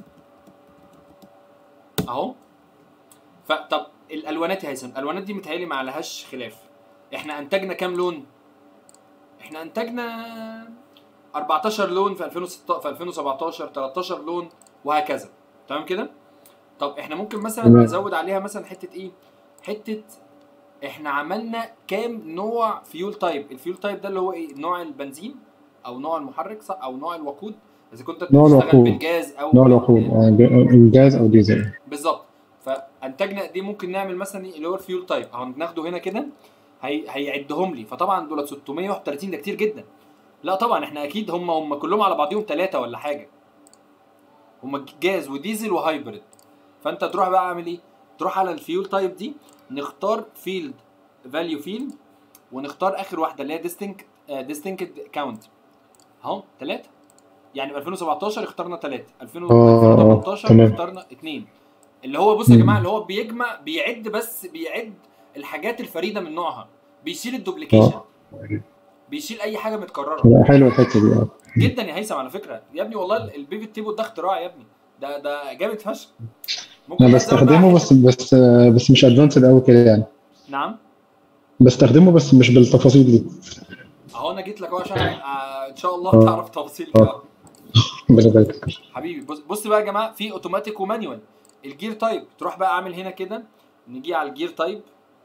اهو فطب الالوانات يا هيثم الالوانات دي متهيألي ما عليهاش خلاف احنا انتجنا كام لون احنا انتجنا 14 لون في 2016 في 2017 13 لون وهكذا تمام كده طب احنا ممكن مثلا تمام. نزود عليها مثلا حته ايه حته احنا عملنا كام نوع فيول تايب الفيول تايب ده اللي هو ايه نوع البنزين او نوع المحرك صح او نوع الوقود اذا كنت نوع بتشتغل الوقود. بالجاز او نوع الوقود اه ب- جاز او ديزل بالظبط فانتجنا دي ممكن نعمل مثلا ايه اللي هو الفيول تايب اهو ناخده هنا كده هي... هيعدهم لي فطبعا دول 631 ده كتير جدا لا طبعا احنا اكيد هم هم كلهم على بعضهم ثلاثه ولا حاجه هم جاز وديزل وهايبرد فانت تروح بقى اعمل ايه تروح على الفيول تايب دي نختار فيلد فاليو فيلد ونختار اخر واحده اللي هي ديستنك ديستنكد كاونت اهو ثلاثه يعني في 2017 اخترنا ثلاثه اه 2018 تمام. اخترنا اثنين اللي هو بص يا جماعه اللي هو بيجمع بيعد بس بيعد الحاجات الفريده من نوعها بيشيل الدوبليكيشن بيشيل اي حاجه متكرره لا، حلوه الحته دي اه جدا يا هيثم على فكره يا ابني والله البيفت تيبل ده اختراع يا ابني ده ده جامد فشخ ممكن انا نزود بقى بستخدمه بس بس آه، بس مش ادفانسد قوي كده يعني نعم بستخدمه بس مش بالتفاصيل دي اهو اهو انا جيت لك اهو عشان آه، ان شاء الله آه. تعرف تفاصيل آه. كده. ربنا يبارك حبيبي بص بص بقى يا جماعه في اوتوماتيك ومانيوال الجير تايب تروح بقى عامل هنا كده نجي على الجير تايب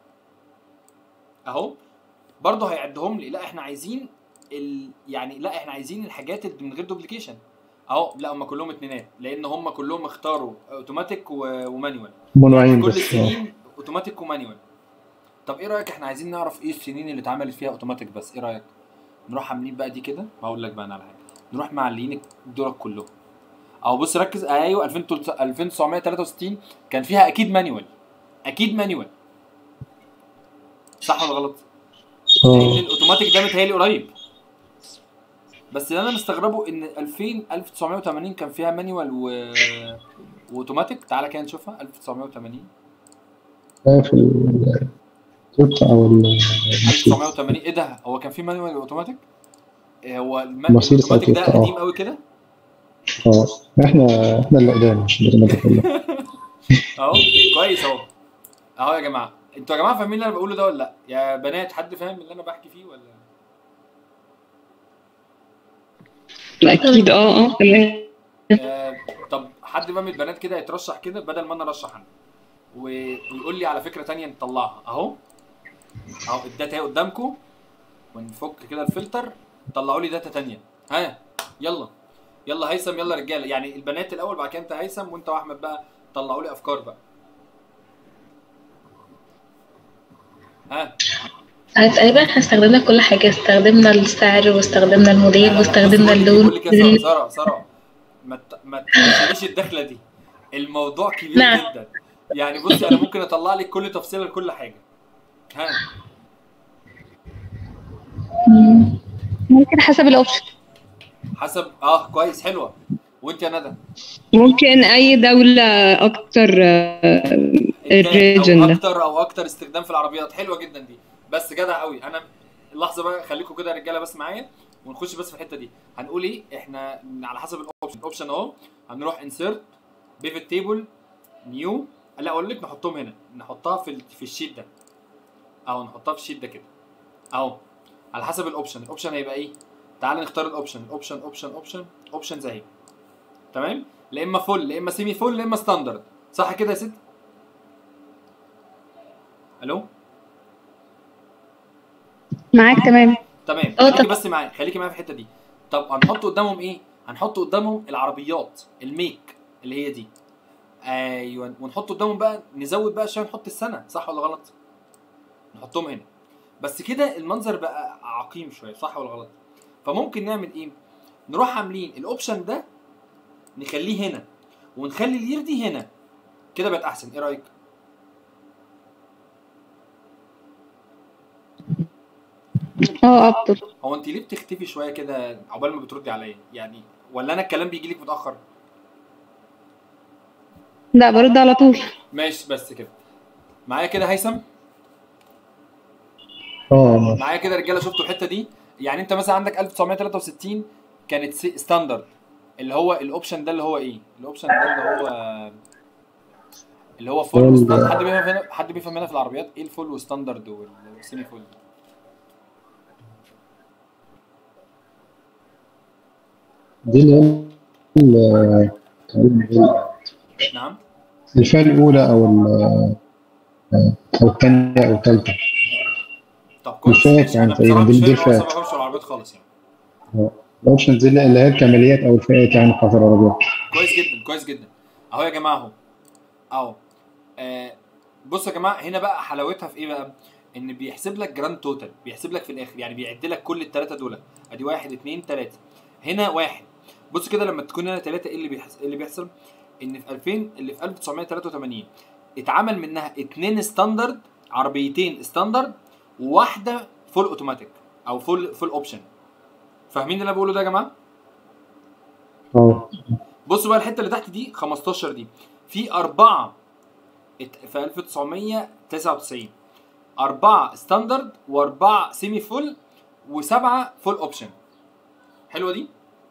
اهو برضه هيعدهم لي لا احنا عايزين ال... يعني لا احنا عايزين الحاجات اللي من غير دوبليكيشن اهو لا هم كلهم اتنينات لان هم كلهم اختاروا اوتوماتيك و... ومانيوال منوعين كل بس آه. السنين اوتوماتيك ومانيوال طب ايه رايك احنا عايزين نعرف ايه السنين اللي اتعملت فيها اوتوماتيك بس ايه رايك نروح عاملين بقى دي كده هقول لك بقى انا على حاجه نروح معلقين دولت كلهم اهو بص ركز ايوه 2000 2963 كان فيها اكيد مانيوال اكيد مانيوال صح ولا غلط؟ لان اه الاوتوماتيك ده متهيألي قريب بس اللي انا مستغربه ان 2000 1980 كان فيها مانيوال و واوتوماتيك تعالى كده نشوفها 1980 ده في التويوتا او ال- 1980 ايه ده هو كان في مانيوال واوتوماتيك إيه هو الم- مرسيدس أو الاوتوماتيك ده تويوتا، آه. قديم قوي كده اه احنا احنا اللي قدام مش الاوتوماتيك كله اهو كويس اهو اهو يا جماعه انتوا يا جماعه فاهمين اللي انا بقوله ده ولا لا يا بنات حد فاهم اللي انا بحكي فيه ولا اكيد اه اه تمام آه طب حد بقى من البنات كده يترشح كده بدل ما انا ارشح انا و- ويقول لي على فكره تانية نطلعها اهو اهو الداتا اهي قدامكم ونفك كده الفلتر طلعوا لي داتا تانية ها يلا يلا هيثم يلا رجاله يعني البنات الاول بعد كده انت هيثم وانت واحمد بقى طلعوا لي افكار بقى ها تقريبا احنا استخدمنا كل حاجة استخدمنا السعر واستخدمنا لا، الموديل لا، لا، واستخدمنا بص، بقول لك- اللون بقول لك يا ساره ساره ساره ما ت- ما تخليش الدخله دي الموضوع كبير نعم. جدا يعني بصي انا ممكن اطلع لك كل تفصيله لكل حاجه ها مم. ممكن حسب الاوبشن حسب اه كويس حلوه وانت يا ندى ممكن اي دولة اكتر الريجن او ده اكتر او اكتر استخدام في العربيات حلوه جدا دي بس جدع قوي انا اللحظه بقى خليكم كده يا رجاله بس معايا ونخش بس في الحته دي هنقول ايه احنا على حسب الاوبشن الاوبشن اهو هنروح انسيرت بيفت تيبل نيو لا اقول لك نحطهم هنا نحطها في ال- في الشيت ده اهو نحطها في الشيت ده كده اهو على حسب الاوبشن الاوبشن هيبقى ايه تعال نختار الاوبشن الاوبشن اوبشن اوبشن اوبشنز اهي تمام لا اما فول لا اما سيمي فول لا اما ستاندرد صح كده يا ست الو معاك تمام تمام اه خليكي طب- بس معايا خليكي معايا في الحته دي طب هنحط قدامهم ايه هنحط قدامهم العربيات الميك اللي هي دي ايوه ونحط قدامهم بقى نزود بقى عشان نحط السنه صح ولا غلط نحطهم هنا بس كده المنظر بقى عقيم شويه صح ولا غلط فممكن نعمل ايه نروح عاملين الاوبشن ده نخليه هنا ونخلي الير دي هنا كده بقت احسن ايه رايك اه افضل هو انت ليه بتختفي شويه كده عقبال ما بتردي عليا يعني ولا انا الكلام بيجي لك متاخر لا برد على طول ماشي بس كده معايا كده هيثم اه معايا كده رجاله شفتوا الحته دي يعني انت مثلا عندك 1963 كانت سي- ستاندرد اللي هو الاوبشن ده اللي هو ايه الاوبشن ده اللي هو اللي هو فول فول. وستاندرد حد بيفهم هنا حد بيفهم هنا في العربيات ايه الفول وستاندرد والسيمي فول دي اللي هي ال- ال- نعم الفئة الأولى أو ال- أو الثانية أو الثالثة طب كويس الفئات ماشي. يعني انا بصراحه تقريباً مش دي- دي فاهم أصلاً الفئات. ما بفهمش في العربيات خالص يعني الأوبشنز دي اللي هي الكماليات أو الفئات يعني بتاعت العربيات كويس جدا كويس جدا اهو يا جماعه اهو اهو آه بصوا يا جماعه هنا بقى حلاوتها في ايه بقى ان بيحسب لك جراند توتال بيحسب لك في الاخر يعني بيعد لك كل الثلاثه دول ادي واحد اتنين ثلاثه هنا واحد بص كده لما تكون هنا ثلاثه ايه اللي بيحصل ايه اللي بيحصل ان في 2000 اللي في 1983 اتعمل منها اتنين ستاندرد عربيتين ستاندرد وواحده فول اوتوماتيك او فول فول اوبشن فاهمين اللي انا بقوله ده يا جماعه اه بصوا بقى الحته اللي تحت دي 15 دي في أربعة ات- في 1999 أربعة ستاندرد وأربعة سيمي فول وسبعة فول أوبشن حلوة دي؟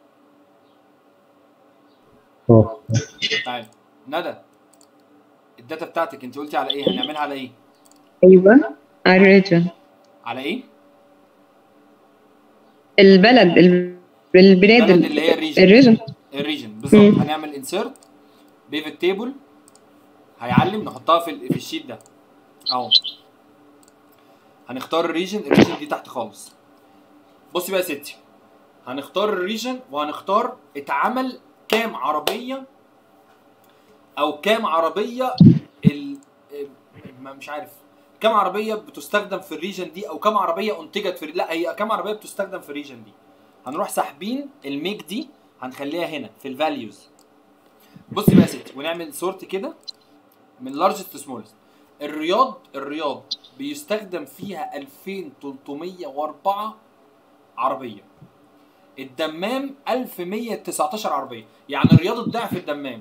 اه تعالى ندى الداتا بتاعتك انت قلتي على ايه؟ هنعملها على ايه؟ ايوه الريجن على ايه؟ البلد ال- البلاد البلد ال- اللي هي الريجن الريجن الريجن بالظبط مم. هنعمل انسيرت بيفت تيبل هيعلم نحطها في ال- في الشيت ده اهو هنختار الريجن الريجن دي تحت خالص بصي بقى يا ستي هنختار الريجن وهنختار اتعمل كام عربيه او كام عربيه ال ما- مش عارف كام عربيه بتستخدم في الريجن دي او كام عربيه انتجت في لا هي كام عربيه بتستخدم في الريجن دي هنروح ساحبين الميك دي هنخليها هنا في الفاليوز بصي بقى يا ستي ونعمل سورت كده من لارجست تو سمولست الرياض الرياض بيستخدم فيها 2304 عربيه الدمام 1119 عربيه يعني الرياض الضعف الدمام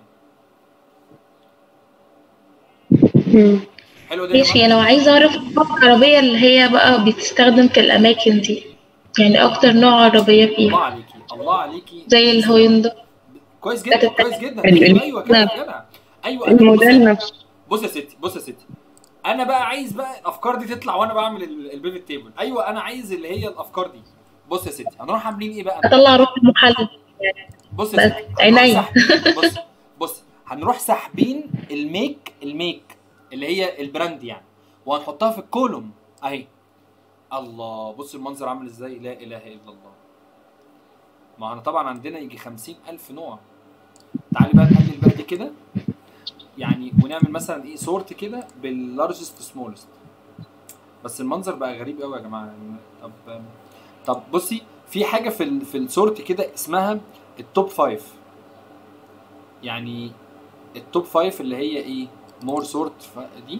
مم. حلو ده يا ماشي جماعه لو عايزة أعرف نوع العربية اللي هي بقى بتستخدم في الأماكن دي يعني أكتر نوع عربية الله فيها عليكي الله عليكي زي الهوينداي كويس جدا كويس جدا ال- ايوه ايوه كده نعم. جدع ايوه أنا- الموديل بص- نفسه بص يا ستي بص يا ستي انا بقى عايز بقى الافكار دي تطلع وانا بعمل ال- البيفت تيبل ايوه انا عايز اللي هي الافكار دي بص يا ستي هنروح عاملين ايه بقى أطلع روح المحل بص بس يا ستي هنروح عينيا. ساحبين- بص بص هنروح ساحبين الميك الميك اللي هي البراند يعني وهنحطها في الكولوم اهي الله بص المنظر عامل ازاي لا اله الا الله ما احنا طبعا عندنا يجي خمسين الف نوع تعالي بقى نقلل بقى دي كده يعني ونعمل مثلا ايه سورت كده باللارجست سمولست بس المنظر بقى غريب قوي يا جماعه يعني طب طب بصي في حاجه في ال في السورت كده اسمها التوب فايف يعني التوب فايف اللي هي ايه مور سورت دي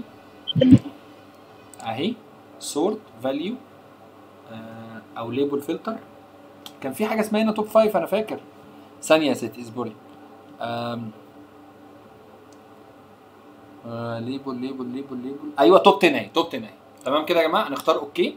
اهي سورت فاليو او ليبل فلتر كان في حاجه اسمها هنا توب فايف انا فاكر ثانيه يا ستي اصبري آم، آه ليبل ليبل ليبل ليبل ايوه توب 10 اهي توب 10 اهي تمام كده يا جماعه نختار اوكي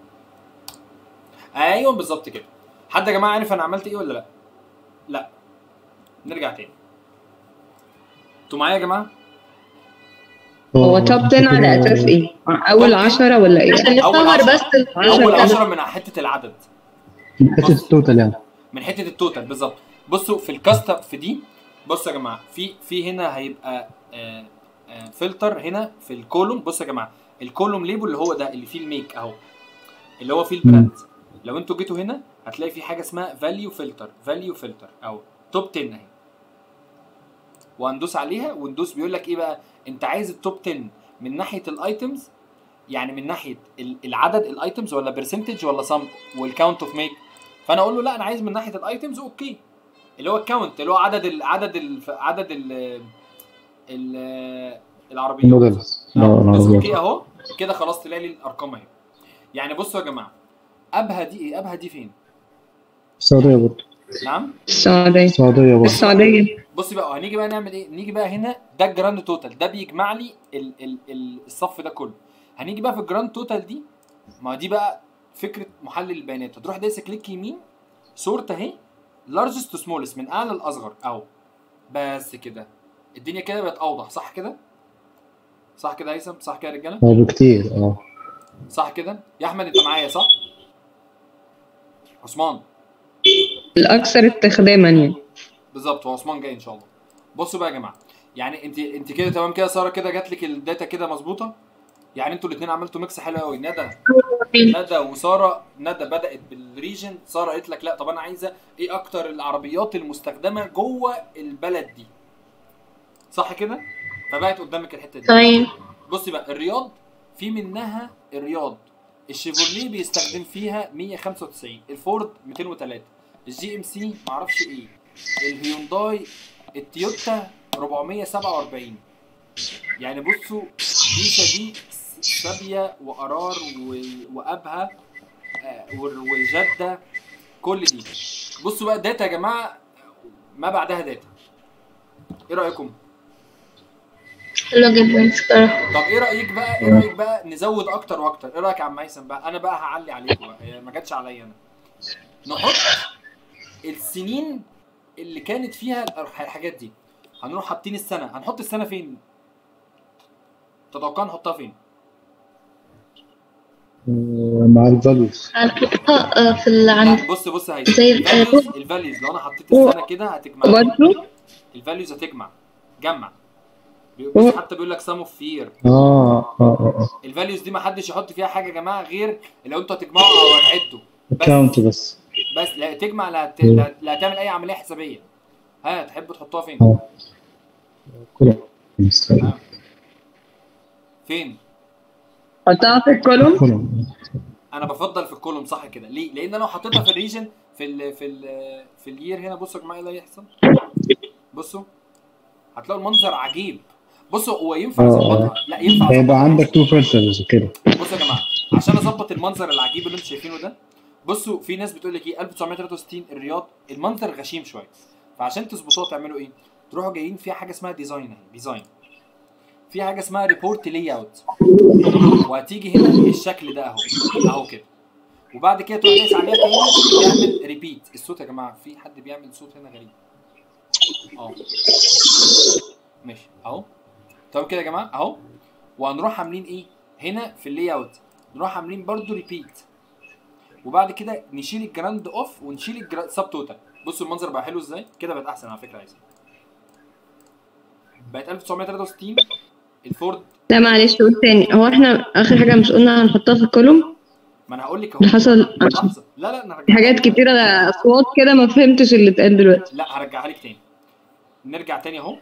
ايوه بالظبط كده حد يا جماعه عارف انا عملت ايه ولا لا لا نرجع تاني انتوا معايا يا جماعه هو توب 10 على اساس ايه؟ اول 10 ولا ايه؟ عشان أول نصور عشرة. بس اول العدد. 10 من حته العدد من حته التوتال يعني من حته التوتال بالظبط بصوا في الكاستم في دي بصوا يا جماعه في في هنا هيبقى آه آه فلتر هنا في الكولوم بصوا يا جماعه الكولوم ليبل اللي هو ده اللي فيه الميك اهو اللي هو فيه البراند لو انتوا جيتوا هنا هتلاقي في حاجه اسمها فاليو فلتر فاليو فلتر اهو توب 10 اهي وهندوس عليها وندوس بيقول لك ايه بقى انت عايز التوب 10 من ناحيه الايتمز يعني من ناحيه ال- العدد الايتمز ولا برسنتج ولا سم والكاونت اوف ميك فانا اقول له لا انا عايز من ناحيه الايتمز اوكي اللي هو الكاونت اللي هو عدد ال عدد ال عدد ال ال العربيات المودلز آه، بس اوكي اهو كده خلاص تلاقي لي الارقام اهي يعني بصوا يا جماعه ابها دي ايه ابها دي فين السعوديه برضه نعم السعودية السعوديه برضه السعودية بصي بقى هنيجي بقى نعمل ايه نيجي بقى هنا ده الجراند توتال ده بيجمع لي ال ال ال الصف ده كله هنيجي بقى في الجراند توتال دي ما دي بقى فكره محلل البيانات هتروح دايس كليك يمين صورة اهي لارجست تو سمولست من اعلى لاصغر اهو بس كده الدنيا كده بقت اوضح صح كده صح كده يا هيثم صح كده يا رجاله اه بكتير اه صح كده يا احمد انت معايا صح عثمان الأكثر استخداما يعني بالظبط هو عثمان جاي ان شاء الله بصوا بقى يا جماعه يعني انت انت كده تمام كده ساره كده جات لك الداتا كده مظبوطه يعني انتوا الاثنين عملتوا ميكس حلو قوي ندى ندى وساره ندى بدات بالريجن ساره قالت لك لا طب انا عايزه ايه اكتر العربيات المستخدمه جوه البلد دي صح كده فبقت قدامك الحته دي تمام بصي بقى الرياض في منها الرياض الشيفروليه بيستخدم فيها 195 الفورد 203 الجي ام سي معرفش ايه الهيونداي التويوتا 447 يعني بصوا ديشا دي سابيا وقرار و- وابها آه، وال- والجده كل دي بصوا بقى داتا يا جماعه ما بعدها داتا ايه رايكم؟ حلو جدا الصراحة طب ايه رايك بقى ايه رايك بقى نزود اكتر واكتر ايه رايك يا عم هيثم بقى انا بقى هعلي عليكم بقى هي ما جاتش عليا انا نحط السنين اللي كانت فيها الأر- الحاجات دي هنروح حاطين السنه هنحط السنه فين تتوقع نحطها فين آه، مع الفاليوز هنحطها آه، في اللي عند لا بص بص هي زي الفاليوز الفاليوز لو انا حطيت السنه كده هتجمع برضه الفاليوز هتجمع جمع بص حتى بيقول لك سم اوف فير اه اه اه الفاليوز دي ما حدش يحط فيها حاجه يا جماعه غير لو انتوا هتجمعوا او هتعدوا كاونت بس بس لا تجمع لا, هت... لا, لا تعمل اي عمليه حسابيه ها تحبوا تحطوها فين؟ اه كله مستوعب. ها. فين؟ حطها في الكولوم كله انا بفضل في الكولوم صح كده ليه؟ لان انا لو حطيتها في الريجن في ال في ال في الير هنا بصوا يا جماعه ايه اللي هيحصل؟ بصوا هتلاقوا المنظر عجيب بصوا هو ينفع اه. اظبطها لا ينفع هيبقى اظبطها عندك تو فلترز وكده بصوا يا جماعه عشان اظبط المنظر العجيب اللي انتم شايفينه ده بصوا في ناس بتقول لك ايه 1963 الرياض المنظر غشيم شويه فعشان تظبطوها تعملوا ايه؟ تروحوا جايين فيها حاجه اسمها ديزاين اهي ديزاين في حاجه اسمها ريبورت لاي اوت وهتيجي هنا الشكل ده اهو اهو كده وبعد كده تروح دايس عليها تاني تعمل ريبيت الصوت يا جماعه في حد بيعمل صوت هنا غريب اه ماشي اهو تمام كده يا جماعه اهو وهنروح عاملين ايه هنا في اللاي اوت نروح عاملين برضو ريبيت وبعد كده نشيل الجراند اوف ونشيل السب توتال بصوا المنظر بقى حلو ازاي كده بقت احسن على فكره عايز بقت 1963 الفورد لا معلش قول تاني هو احنا اخر حاجه مش قلنا هنحطها في الكولوم ما انا هقول لك اللي حصل لحظه لا لا انا في هرجعها حاجات كتيره اصوات كده ما فهمتش اللي اتقال دلوقتي لا هرجعها لك تاني نرجع تاني اهو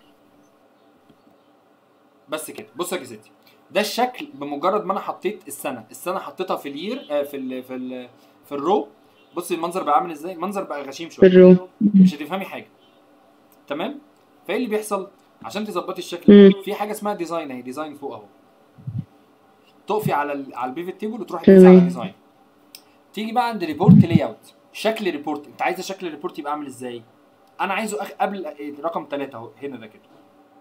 بس كده بص يا ستي ده الشكل بمجرد ما انا حطيت السنه السنه حطيتها في الير آه في ال في ال في الرو بص المنظر بقى عامل ازاي المنظر بقى غشيم في شويه الرو مش هتفهمي حاجه تمام فايه اللي بيحصل عشان تظبطي الشكل مم. في حاجه اسمها ديزاين اهي ديزاين فوق اهو تقفي على ال على البيفت تيبل وتروحي تدوسي على تمام. ديزاين تيجي بقى عند ريبورت لاي اوت شكل ريبورت انت عايزه شكل الريبورت يبقى عامل ازاي انا عايزه أخ... قبل رقم 3 اهو هنا ده كده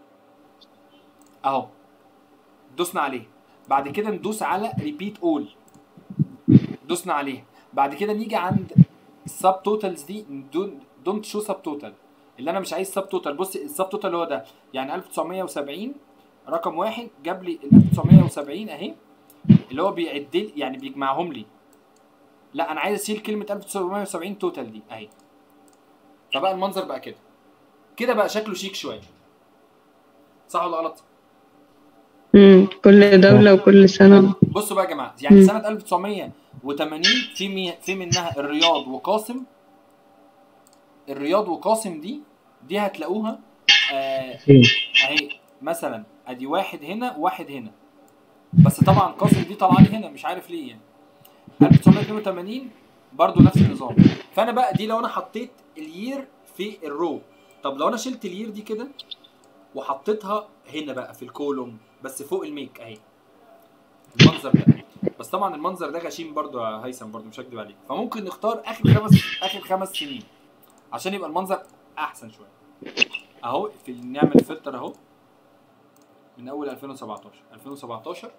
اهو دوسنا عليه بعد كده ندوس على ريبيت اول دوسنا عليه بعد كده نيجي عند السب توتالز دي دونت شو سب توتال اللي انا مش عايز سب توتال بص السب توتال هو ده يعني 1970 رقم واحد جاب لي ال 1970 اهي اللي هو بيعد لي يعني بيجمعهم لي لا انا عايز اشيل كلمه 1970 توتال دي اهي فبقى المنظر بقى كده كده بقى شكله شيك شويه صح ولا غلط مم. كل دوله وكل سنه بصوا بقى يا جماعه يعني مم. سنه 1980 في مي... في منها الرياض وقاسم الرياض وقاسم دي دي هتلاقوها آه فين؟ اهي مثلا ادي واحد هنا وواحد هنا بس طبعا قاسم دي طالعه لي هنا مش عارف ليه يعني 1982 برضو نفس النظام فانا بقى دي لو انا حطيت الير في الرو طب لو انا شلت الير دي كده وحطيتها هنا بقى في الكولوم بس فوق الميك اهي المنظر ده بس طبعا المنظر ده غشيم برضو يا هيثم برضو مش هكدب عليك فممكن نختار اخر خمس اخر خمس سنين عشان يبقى المنظر احسن شويه اهو في نعمل فلتر اهو من اول 2017 2017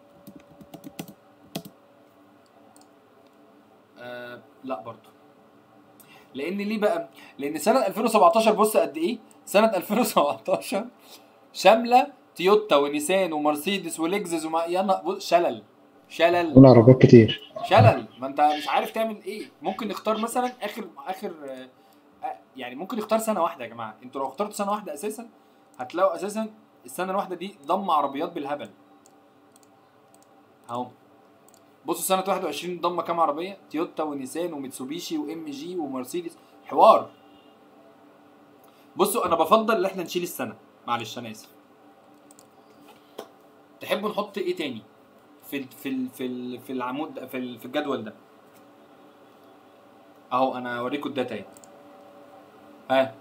آه لا برضو لان ليه بقى لان سنه 2017 بص قد ايه سنه 2017 شامله تويوتا ونيسان ومرسيدس ولكزس وما يا نهار- بص، شلل شلل كل عربيات كتير شلل ما انت مش عارف تعمل ايه ممكن نختار مثلا اخر اخر آه، آه، يعني ممكن نختار سنه واحده يا جماعه انتوا لو اخترتوا سنه واحده اساسا هتلاقوا اساسا السنه الواحده دي ضم عربيات بالهبل اهو بصوا سنه 21 ضم كام عربيه تويوتا ونيسان وميتسوبيشي وام جي ومرسيدس حوار بصوا انا بفضل ان احنا نشيل السنه معلش انا اسف تحبوا نحط ايه تاني في ال في ال في ال في العمود ده- في ال- في الجدول ده اهو انا اوريكم الداتا اهي ها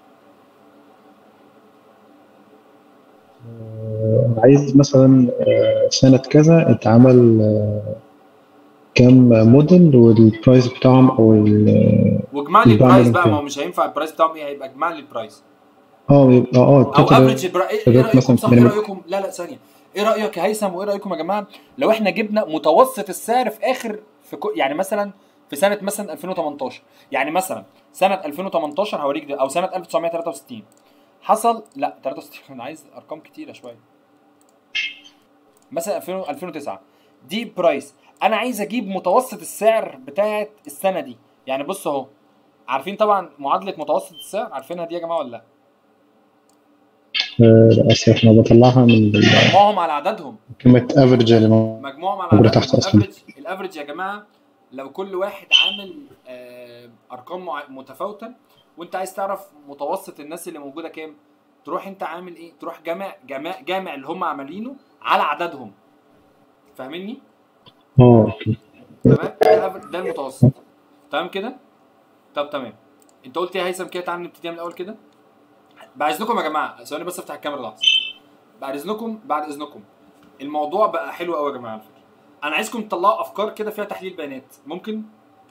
آه، عايز مثلا آه، سنة كذا اتعمل آه، كام موديل والبرايس بتاعهم او ال- واجمع لي يبقى البرايس عندنا بقى كام؟ ما هو مش هينفع البرايس بتاعهم ايه هيبقى اجمع لي البرايس اه يبقى اه او التوتال افريج البرايس ايه إيه ريت رايكم مثلا صح ايه minimum. رايكم لا لا ثانيه ايه رايك يا هيثم وايه رايكم يا جماعه لو احنا جبنا متوسط السعر في اخر في كو يعني مثلا في سنه مثلا 2018 يعني مثلا سنه 2018 هوريك ده او سنه 1963 حصل لا 63 انا عايز ارقام كتيره شويه مثلا 2000 2009 دي برايس انا عايز اجيب متوسط السعر بتاعت السنه دي يعني بص اهو عارفين طبعا معادله متوسط السعر عارفينها دي يا جماعه ولا لا آه، لا أصل احنا بطلعها من ال- مجموعهم على عددهم كلمة افريج اللي موجودة مجموعهم على موجودة عددهم تحت أصلاً. الافريج الافريج يا جماعه لو كل واحد عامل آه، ارقام مع- متفاوته وانت عايز تعرف متوسط الناس اللي موجوده كام تروح انت عامل ايه تروح جامع جامع جامع اللي هم عاملينه على عددهم فاهمني اه اوكي تمام ده الأفر- ده المتوسط تمام كده طب تمام انت قلت يا هيثم كده تعالى نبتدي من الاول كده بعد اذنكم يا جماعه ثواني بس افتح الكاميرا لحظه بعد اذنكم بعد اذنكم الموضوع بقى حلو قوي يا جماعه على فكره انا عايزكم تطلعوا افكار كده فيها تحليل بيانات ممكن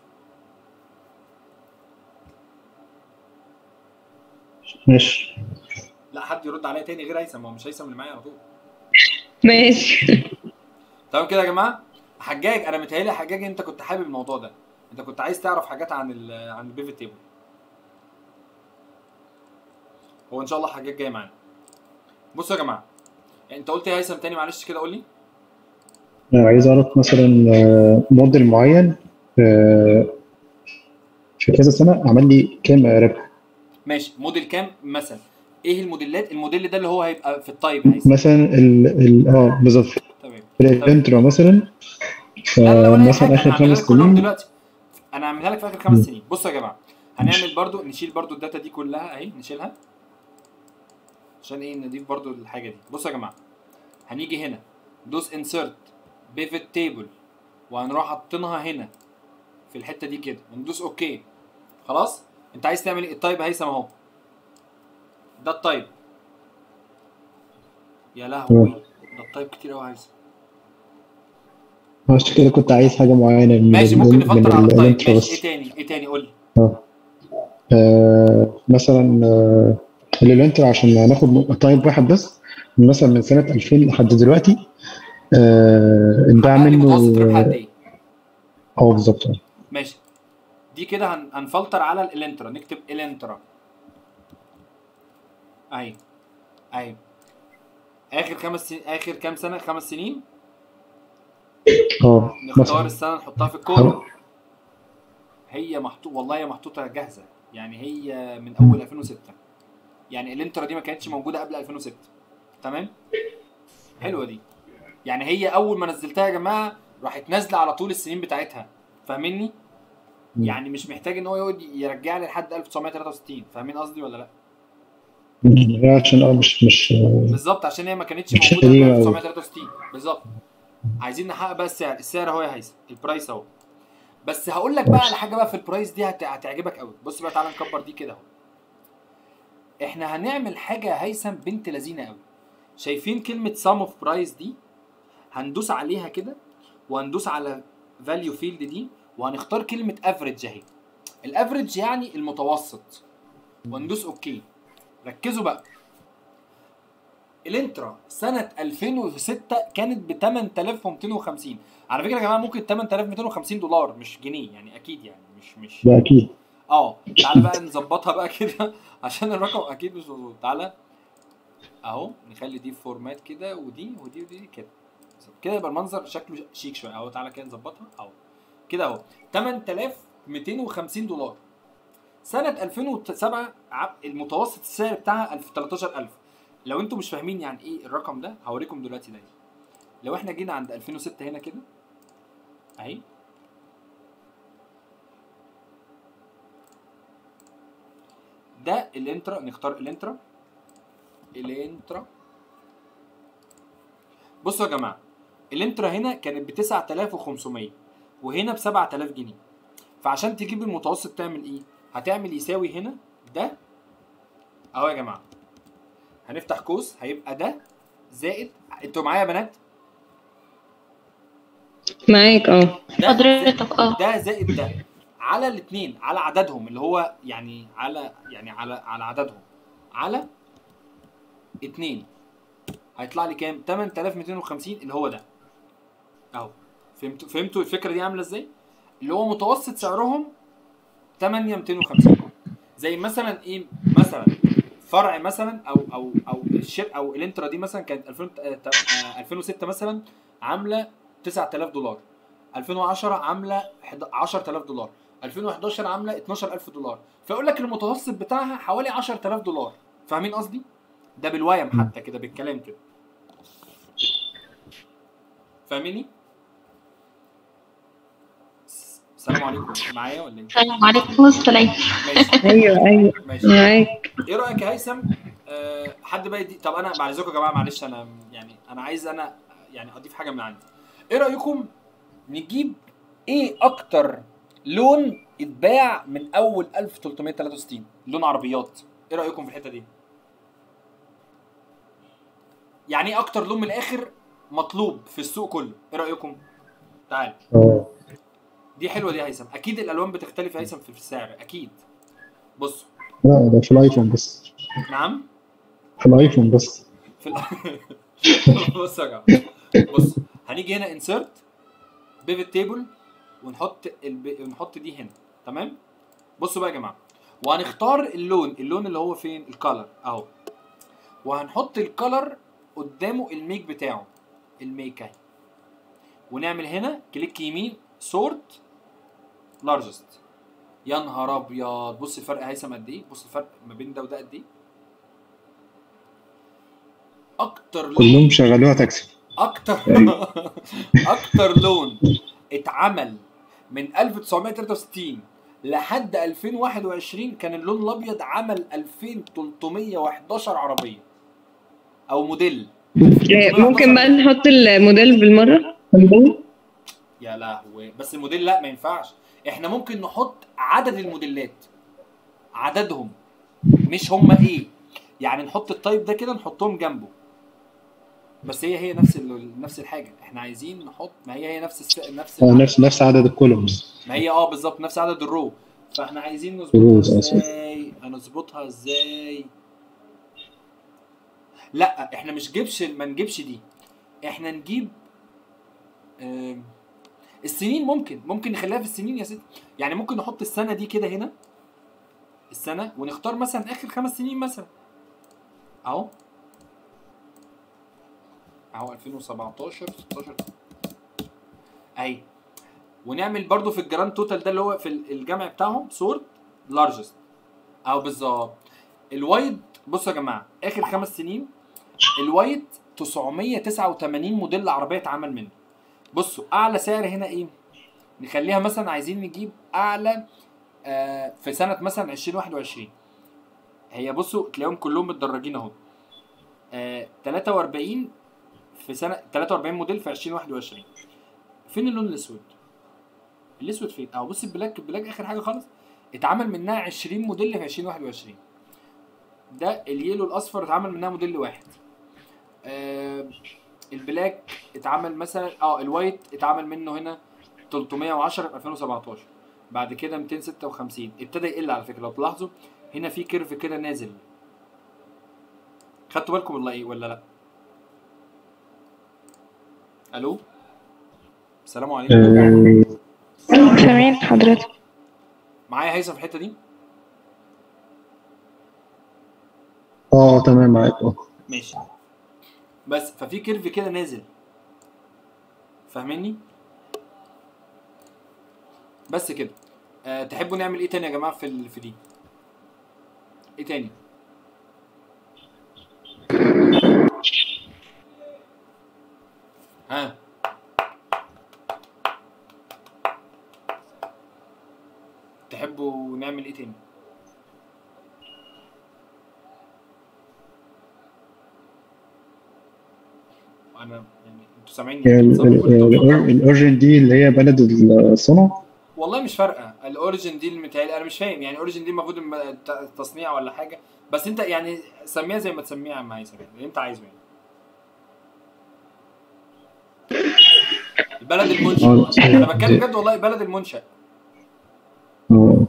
ماشي لا حد يرد عليا تاني غير هيثم هو مش هيثم اللي معايا على طول ماشي تمام كده يا جماعه حجاج انا متهيألي يا حجاج انت كنت حابب الموضوع ده انت كنت عايز تعرف حاجات عن ال عن البيفت تيبل هو ان شاء الله حجاج جاي معانا بصوا يا جماعه انت قلت يا هيثم تاني معلش كده قول لي أنا عايز اعرف مثلا آه، موديل معين آه، في كذا سنة عمل لي كام ربح ماشي موديل كام مثلا ايه الموديلات الموديل ده اللي هو هيبقى في التايب يا هيثم مثلا ال ال اه بالظبط في تمام الانترو مثلا لا لا ولا أي مثلا حاجة، اخر أنا هعملها خمس لك كلهم سنين دلوقتي انا هعملها لك في اخر خمس سنين بصوا يا جماعه هنعمل برضو نشيل برضو الداتا دي كلها اهي نشيلها عشان ايه نضيف برضو الحاجه دي بصوا يا جماعه هنيجي هنا دوس انسرت بيفت تيبل وهنروح حاطينها هنا في الحته دي كده وندوس اوكي خلاص انت عايز تعمل ايه التايب هيثم اهو ده التايب يا لهوي ده التايب كتير قوي هيثم عشان كده كنت عايز حاجة معينة من ماشي ال- ممكن من نفلتر على ال- التايب الانترو ماشي ايه بس تاني ايه تاني قول لي آه، مثلا آه، الانترو عشان هناخد تايب واحد بس مثلا من سنة 2000 لحد دلوقتي آه، انباع حقق لي متوسط منه ربح قد ايه اه بالظبط ماشي دي كده هن... هنفلتر على الانترا نكتب الانترا اهي اهي اخر خمس سنين اخر كام سنه خمس سنين اه نختار مثلا السنه نحطها في الكود هي محطوط والله هي محطوطه جاهزه يعني هي من اول 2006 يعني الانترا دي ما كانتش موجوده قبل 2006 تمام حلوه دي يعني هي اول ما نزلتها يا جماعه راحت نازله على طول السنين بتاعتها فاهميني مم. يعني مش محتاج ان هو يقعد يرجع لي لحد 1963 فاهمين قصدي ولا لا عشان اه مش مش بالظبط عشان هي ما كانتش مش موجوده قديمة قبل أوي. 1963 بالظبط عايزين نحقق بقى السعر السعر اهو يا هيثم البرايس اهو بس هقول لك بقى على حاجه بقى في البرايس دي هت... هتعجبك قوي بص بقى تعالى نكبر دي كده اهو احنا هنعمل حاجه يا هيثم بنت لذينه قوي شايفين كلمه سام اوف برايس دي هندوس عليها كده وهندوس على فاليو فيلد دي وهنختار كلمه افريج اهي الافريج يعني المتوسط وندوس اوكي ركزوا بقى الانترا سنة 2006 كانت ب 8250 على فكرة يا جماعة ممكن 8250 دولار مش جنيه يعني أكيد يعني مش مش ده اكيد اه تعالى بقى نظبطها بقى كده عشان الرقم أكيد مش مظبوط تعالى أهو نخلي دي فورمات كده ودي ودي ودي كده كده يبقى المنظر شكله شيك شوية أهو تعالى كده نظبطها أهو كده أهو 8250 دولار سنة 2007 ع- المتوسط السعر بتاعها 1000 13000 لو انتوا مش فاهمين يعني ايه الرقم ده هوريكم دلوقتي ده إيه. لو احنا جينا عند 2006 هنا كده اهي ده الانترا نختار الانترا الانترا بصوا يا جماعه الانترا هنا كانت ب 9500 وهنا ب 7000 جنيه فعشان تجيب المتوسط تعمل ايه هتعمل يساوي هنا ده اهو يا جماعه هنفتح قوس هيبقى ده زائد انتوا معايا يا بنات معاك اه ده حضرتك اه ده زائد ده على الاثنين على عددهم اللي هو يعني على يعني على على عددهم على اتنين هيطلع لي كام 8250 اللي هو ده اهو فهمتوا فهمتوا الفكره دي عامله ازاي اللي هو متوسط سعرهم 8250 زي مثلا ايه مثلا فرع مثلا او او او الشر او الانترا دي مثلا كانت 2000 آه، آه، 2006 مثلا عامله 9000 دولار 2010 عامله حد- 10000 دولار 2011 عامله 12000 دولار فيقول لك المتوسط بتاعها حوالي 10000 دولار فاهمين قصدي ده بالويم حتى كده بالكلام كده فاهميني س- السلام عليكم معايا ولا ايه السلام عليكم السلام ماشي ايوه ايوه ماشي معاك ايه رايك يا هيثم أه حد بقى يدي طب انا بعد اذنكم يا جماعه معلش انا يعني انا عايز انا يعني اضيف حاجه من عندي ايه رايكم نجيب ايه اكتر لون اتباع من اول 1363 لون عربيات ايه رايكم في الحته دي يعني ايه اكتر لون من الاخر مطلوب في السوق كله ايه رايكم تعال اه دي حلوه دي يا هيثم اكيد الالوان بتختلف يا هيثم في السعر اكيد بص لا ده في الايفون بس نعم في الايفون بس في ال... بص يا جماعه بص هنيجي هنا انسرت بيفت تيبل ونحط الب... ونحط دي هنا تمام بصوا بقى يا جماعه وهنختار اللون اللون اللي هو فين الكالر اهو وهنحط الكالر قدامه الميك بتاعه الميك اهي ونعمل هنا كليك يمين سورت لارجست يا نهار ابيض بص الفرق هيثم قد ايه بص الفرق ما بين ده وده قد ايه اكتر لون كلهم شغلوها تاكسي اكتر اكتر لون اتعمل من 1963 لحد 2021 كان اللون الابيض عمل 2311 عربيه او موديل ممكن بقى نحط الموديل بالمره يا لهوي بس الموديل لا ما ينفعش احنا ممكن نحط عدد الموديلات عددهم مش هم ايه يعني نحط التايب ده كده نحطهم جنبه بس هي هي نفس ال- نفس الحاجه احنا عايزين نحط ما هي هي نفس الس... نفس آه، العدد. نفس نفس عدد الكولومز ما هي اه بالظبط نفس عدد الرو فاحنا عايزين الروز، نظبطها آسف. ازاي هنظبطها ازاي لا احنا مش جيبش ما نجيبش دي احنا نجيب آم، السنين ممكن ممكن نخليها في السنين يا ستي يعني ممكن نحط السنه دي كده هنا السنه ونختار مثلا اخر خمس سنين مثلا اهو اهو 2017 16 اهي ونعمل برضو في الجراند توتال ده اللي هو في الجمع بتاعهم سورت لارجست اهو بالظبط الوايد بصوا يا جماعه اخر خمس سنين الوايد 989 موديل عربيه اتعمل منه بصوا اعلى سعر هنا ايه نخليها مثلا عايزين نجيب اعلى آه في سنه مثلا 2021 هي بصوا تلاقيهم كلهم متدرجين اهو آه 43 في سنه 43 موديل في 2021 فين اللون الاسود الاسود فين اهو بص البلاك البلاك اخر حاجه خالص اتعمل منها 20 موديل في 2021 ده اليلو الاصفر اتعمل منها موديل واحد آه البلاك اتعمل مثلا اه الوايت اتعمل منه هنا 310 في 2017 بعد كده 256 ابتدى يقل على فكره لو تلاحظوا هنا في كيرف كده نازل خدتوا بالكم ولا ايه ولا لا الو السلام عليكم آه، تمام حضرتك معايا هيثم في الحته دي اه تمام معاك اه ماشي بس ففي كيرف كده نازل فاهميني بس كده أه تحبوا نعمل ايه تاني يا جماعه في ال- في دي ايه تاني ها تحبوا نعمل ايه تاني انا يعني انتوا سامعيني هي ال- بتصوروا ال- ولا بتوقعوا؟ ال- الاورجن دي اللي هي بلد الصنع والله مش فارقه الاوريجن دي المتهيألي انا مش فاهم يعني اوريجن دي المفروض الم- الت- تصنيع ولا حاجه بس انت يعني سميها زي ما تسميها يا عم هيثم يعني اللي انت عايزه يعني البلد المنشأ اه انا بتكلم بجد والله بلد المنشأ اه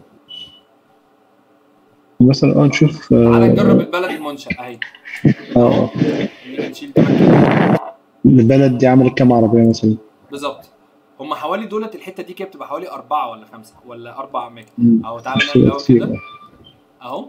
مثلا اه نشوف تعالى اه نجرب البلد المنشأ اهي آه، نيجي نشيل ده كده. البلد دي عملت كام عربية مثلا بالظبط هم حوالي دولت الحته دي كده بتبقى حوالي أربعة ولا خمسة ولا أربع أماكن مم. أهو تعالى نعمل كتير الأول كتير كده اهو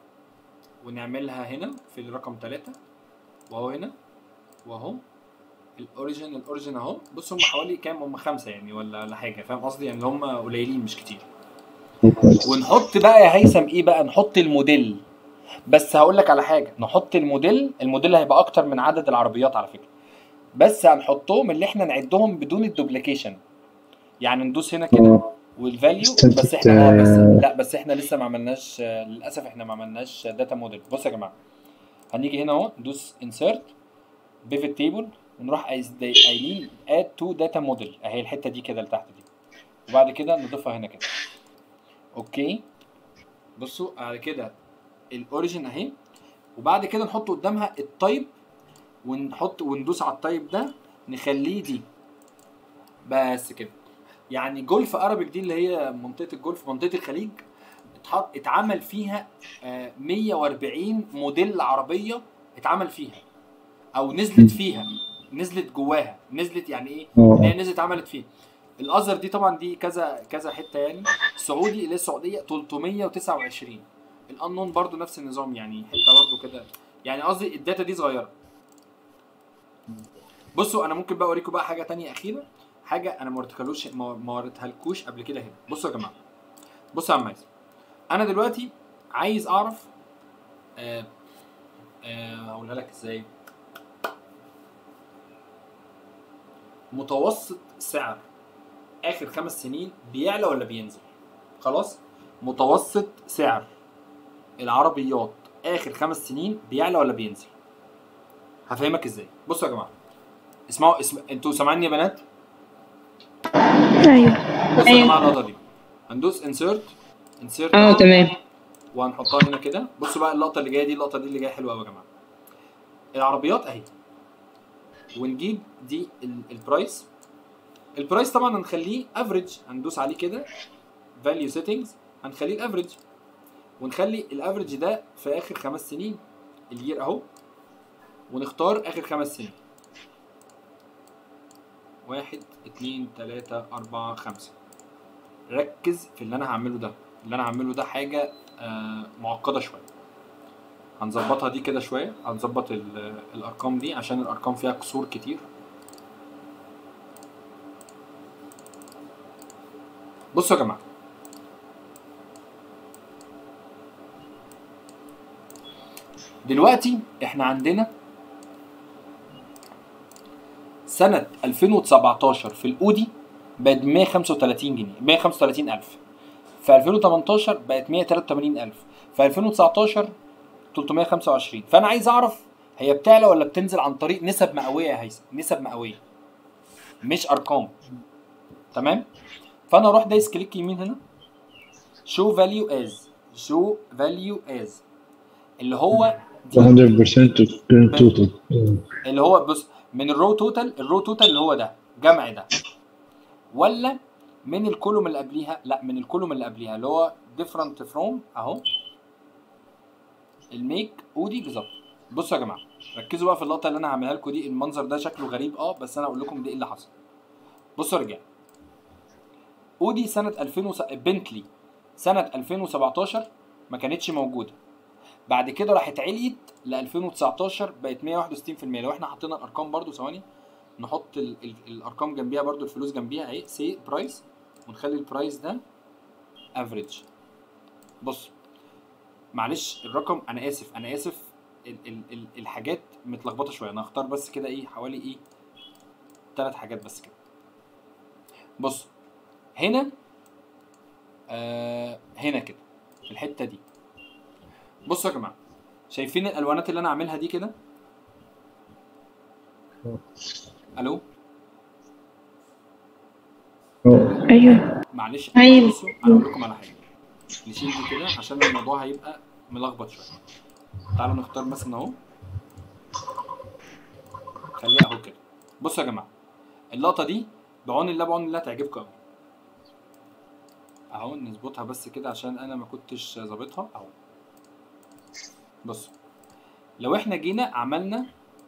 ونعملها هنا في الرقم ثلاثة وهو هنا وهو الاوريجن الاوريجن اهو بص هم حوالي كام هم خمسه يعني ولا ولا حاجه فاهم قصدي يعني هم قليلين مش كتير كويس ونحط بقى يا هيثم ايه بقى نحط الموديل بس هقول لك على حاجه نحط الموديل الموديل هيبقى اكتر من عدد العربيات على فكره بس هنحطهم اللي احنا نعدهم بدون الدوبليكيشن يعني ندوس هنا كده اه والفاليو استنت- بس احنا اه بس آه. لا بس احنا لسه ما عملناش آه، للاسف احنا ما عملناش داتا موديل بصوا يا جماعه هنيجي هنا اهو ندوس انسيرت بيفت تيبل ونروح قايس- قايلين اد تو داتا موديل اهي الحته دي كده اللي تحت دي وبعد كده نضيفها هنا كده اوكي بصوا بعد كده الاوريجن اهي وبعد كده نحط قدامها التايب ونحط وندوس على التايب ده نخليه دي بس كده يعني جولف ارابيك دي اللي هي منطقه الجولف منطقه الخليج اتحط اتعمل فيها آه، 140 موديل عربيه اتعمل فيها او نزلت فيها نزلت جواها نزلت يعني ايه اللي هي اه نزلت عملت فيها الازهر دي طبعا دي كذا كذا حته يعني سعودي اللي هي السعوديه 329 الانون برضو نفس النظام يعني حته برضو كده يعني قصدي الداتا دي صغيره بصوا انا ممكن بقى اوريكم بقى حاجه تانية اخيره حاجه انا ما وريتهالوش ما ما وريتهالكوش قبل كده هنا بصوا يا جماعه بصوا يا عم عايز انا دلوقتي عايز اعرف آه آه هقولها لك ازاي متوسط سعر اخر خمس سنين بيعلى ولا بينزل خلاص متوسط سعر العربيات اخر خمس سنين بيعلى ولا بينزل هفهمك ازاي بصوا يا جماعه اسمعوا اسم... انتوا سامعيني يا بنات ايوه بصوا يا أيوة. جماعه اللقطه دي هندوس انسيرت انسيرت اه تمام وهنحطها هنا كده بصوا بقى اللقطه اللي جايه دي اللقطه دي اللي جايه حلوه قوي يا جماعه العربيات اهي ونجيب دي ال- البرايس البرايس طبعا هنخليه افريج هندوس عليه كده فاليو سيتنجز هنخليه الافريج ونخلي الافريج ده في اخر خمس سنين الير اهو ونختار اخر خمس سنين واحد اتنين تلاتة أربعة خمسة ركز في اللي أنا هعمله ده اللي أنا هعمله ده حاجة آه معقدة شوية هنظبطها دي كده شوية هنظبط ال- الأرقام دي عشان الأرقام فيها كسور كتير بصوا يا جماعة دلوقتي احنا عندنا سنة 2017 في الأودي بقت 135 جنيه 135 ألف في 2018 بقت 183 ألف في 2019 325 فأنا عايز أعرف هي بتعلى ولا بتنزل عن طريق نسب مئوية يا هيثم نسب مئوية مش أرقام تمام فأنا أروح دايس كليك يمين هنا شو فاليو از شو فاليو از اللي هو دي 100% of current total اللي هو بص من الرو توتال الرو توتال اللي هو ده جمع ده ولا من الكولوم اللي قبليها لا من الكولوم اللي قبليها اللي هو ديفرنت فروم اهو الميك ودي بالظبط بصوا يا جماعه ركزوا بقى في اللقطه اللي انا هعملها لكم دي المنظر ده شكله غريب اه بس انا اقول لكم ده ايه اللي حصل بصوا يا رجاله اودي سنه 2000 وس... بنتلي سنه 2017 ما كانتش موجوده بعد كده راحت عليت ل 2019 بقت 161% لو احنا حطينا الارقام برضو ثواني نحط ال ال الارقام جنبيها برضو الفلوس جنبيها اهي سي برايس ونخلي البرايس ده افريج بص معلش الرقم انا اسف انا اسف ال ال ال الحاجات متلخبطه شويه انا هختار بس كده ايه حوالي ايه ثلاث حاجات بس كده بص هنا آه هنا كده في الحته دي بصوا يا جماعه شايفين الالوانات اللي انا عاملها دي كده الو اه ايوه معلش أيوة. بصوا انا اقول لكم على حاجه نشيل دي كده عشان الموضوع هيبقى ملخبط شويه تعالوا نختار مثلا اهو خليها اهو كده بصوا يا جماعه اللقطه دي بعون الله بعون الله تعجبكم قوي اهو نظبطها بس كده عشان انا ما كنتش ظابطها اهو بص لو احنا جينا عملنا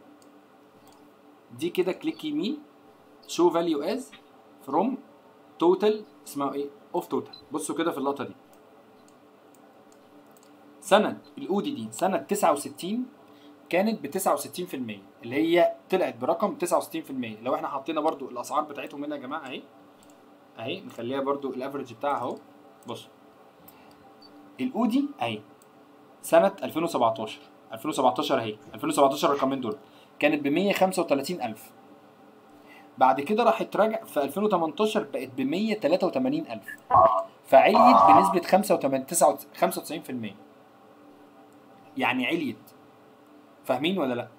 دي كده كليك يمين شو فاليو از فروم توتال اسمها ايه اوف توتال بصوا كده في اللقطه دي سنه الاودي دي سنه 69 كانت ب 69% اللي هي طلعت برقم 69% لو احنا حطينا برضو الاسعار بتاعتهم هنا يا جماعه اهي اهي نخليها برضو الافرج بتاعها اهو بص الاودي اهي سنه 2017 2017 اهي 2017 الرقمين دول كانت ب 135000 بعد كده راحت راجع في 2018 بقت ب 183000 فعليت بنسبه 85 95% يعني عليت فاهمين ولا لا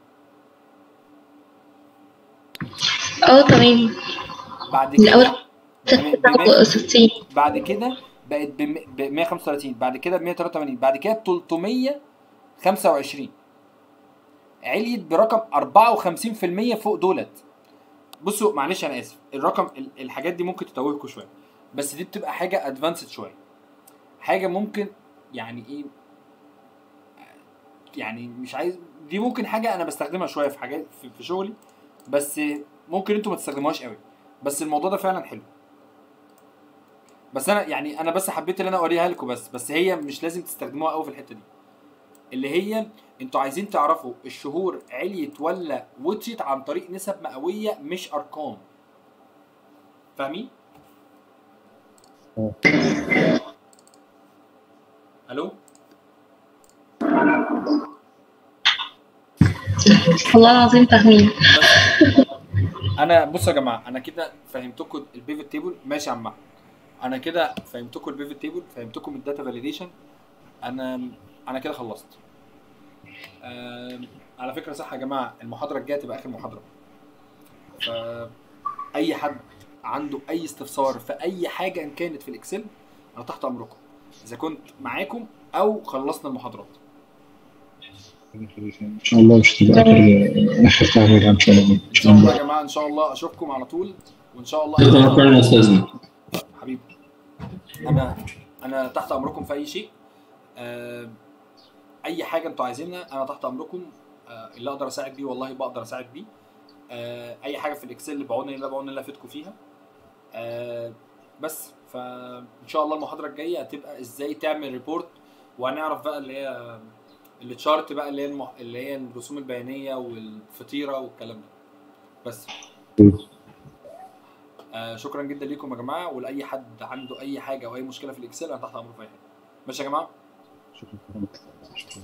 اه تمام بعد الأول كده بم- بم- 69 بعد كده بقت ب 135 بعد كده ب 183 بعد كده ب 325 عليت برقم 54% فوق دولت بصوا معلش انا اسف الرقم ال- الحاجات دي ممكن تتوهكوا شويه بس دي بتبقى حاجه ادفانسد شويه حاجه ممكن يعني ايه يعني مش عايز دي ممكن حاجه انا بستخدمها شويه في حاجات في, في شغلي بس ممكن انتوا ما تستخدموهاش قوي بس الموضوع ده فعلا حلو بس انا يعني انا بس حبيت ان انا اوريها لكم بس بس هي مش لازم تستخدموها قوي في الحته دي اللي هي انتوا عايزين تعرفوا الشهور عليت ولا وطيت عن طريق نسب مئويه مش ارقام فاهمين اه. الو والله العظيم فاهمين انا بصوا يا جماعه انا كده فهمتكم البيفت تيبل ماشي يا عم أحمد. انا كده فهمتكم البيفت تيبل فهمتكم الداتا فاليديشن انا انا كده خلصت آم، على فكره صح يا جماعه المحاضره الجايه تبقى اخر محاضره فاي حد عنده اي استفسار في اي حاجه ان كانت في الاكسل انا تحت امركم اذا كنت معاكم او خلصنا المحاضرات ان شاء الله مش تبقى اخر اخر تعمير ان شاء الله ان ان شاء شاء الله الله يا جماعه ان شاء الله اشوفكم على طول وان شاء الله شكرا يا استاذنا حبيبي انا انا تحت امركم في اي شيء آه، اي حاجه انتوا عايزينها انا تحت امركم آه، اللي اقدر اساعد بيه والله بقدر اساعد بيه آه، اي حاجه في الاكسل بعون الله بعون الله افيدكم فيها آه، بس فان شاء الله المحاضره الجايه هتبقى ازاي تعمل ريبورت وهنعرف بقى اللي هي التشارت بقى اللي هي المح... اللي هي الرسوم البيانيه والفطيره والكلام ده بس آه شكرا جدا ليكم يا جماعه ولاي حد عنده اي حاجه او اي مشكله في الاكسل انا تحت امره في اي حاجه ماشي يا جماعه شكرا شكرا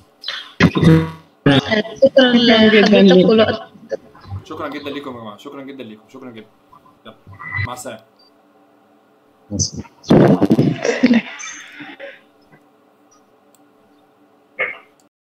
شكرا لحضرتك والوقت شكرا جدا ليكم يا جماعه شكرا جدا ليكم شكرا جدا يلا مع السلامه مع السلامة.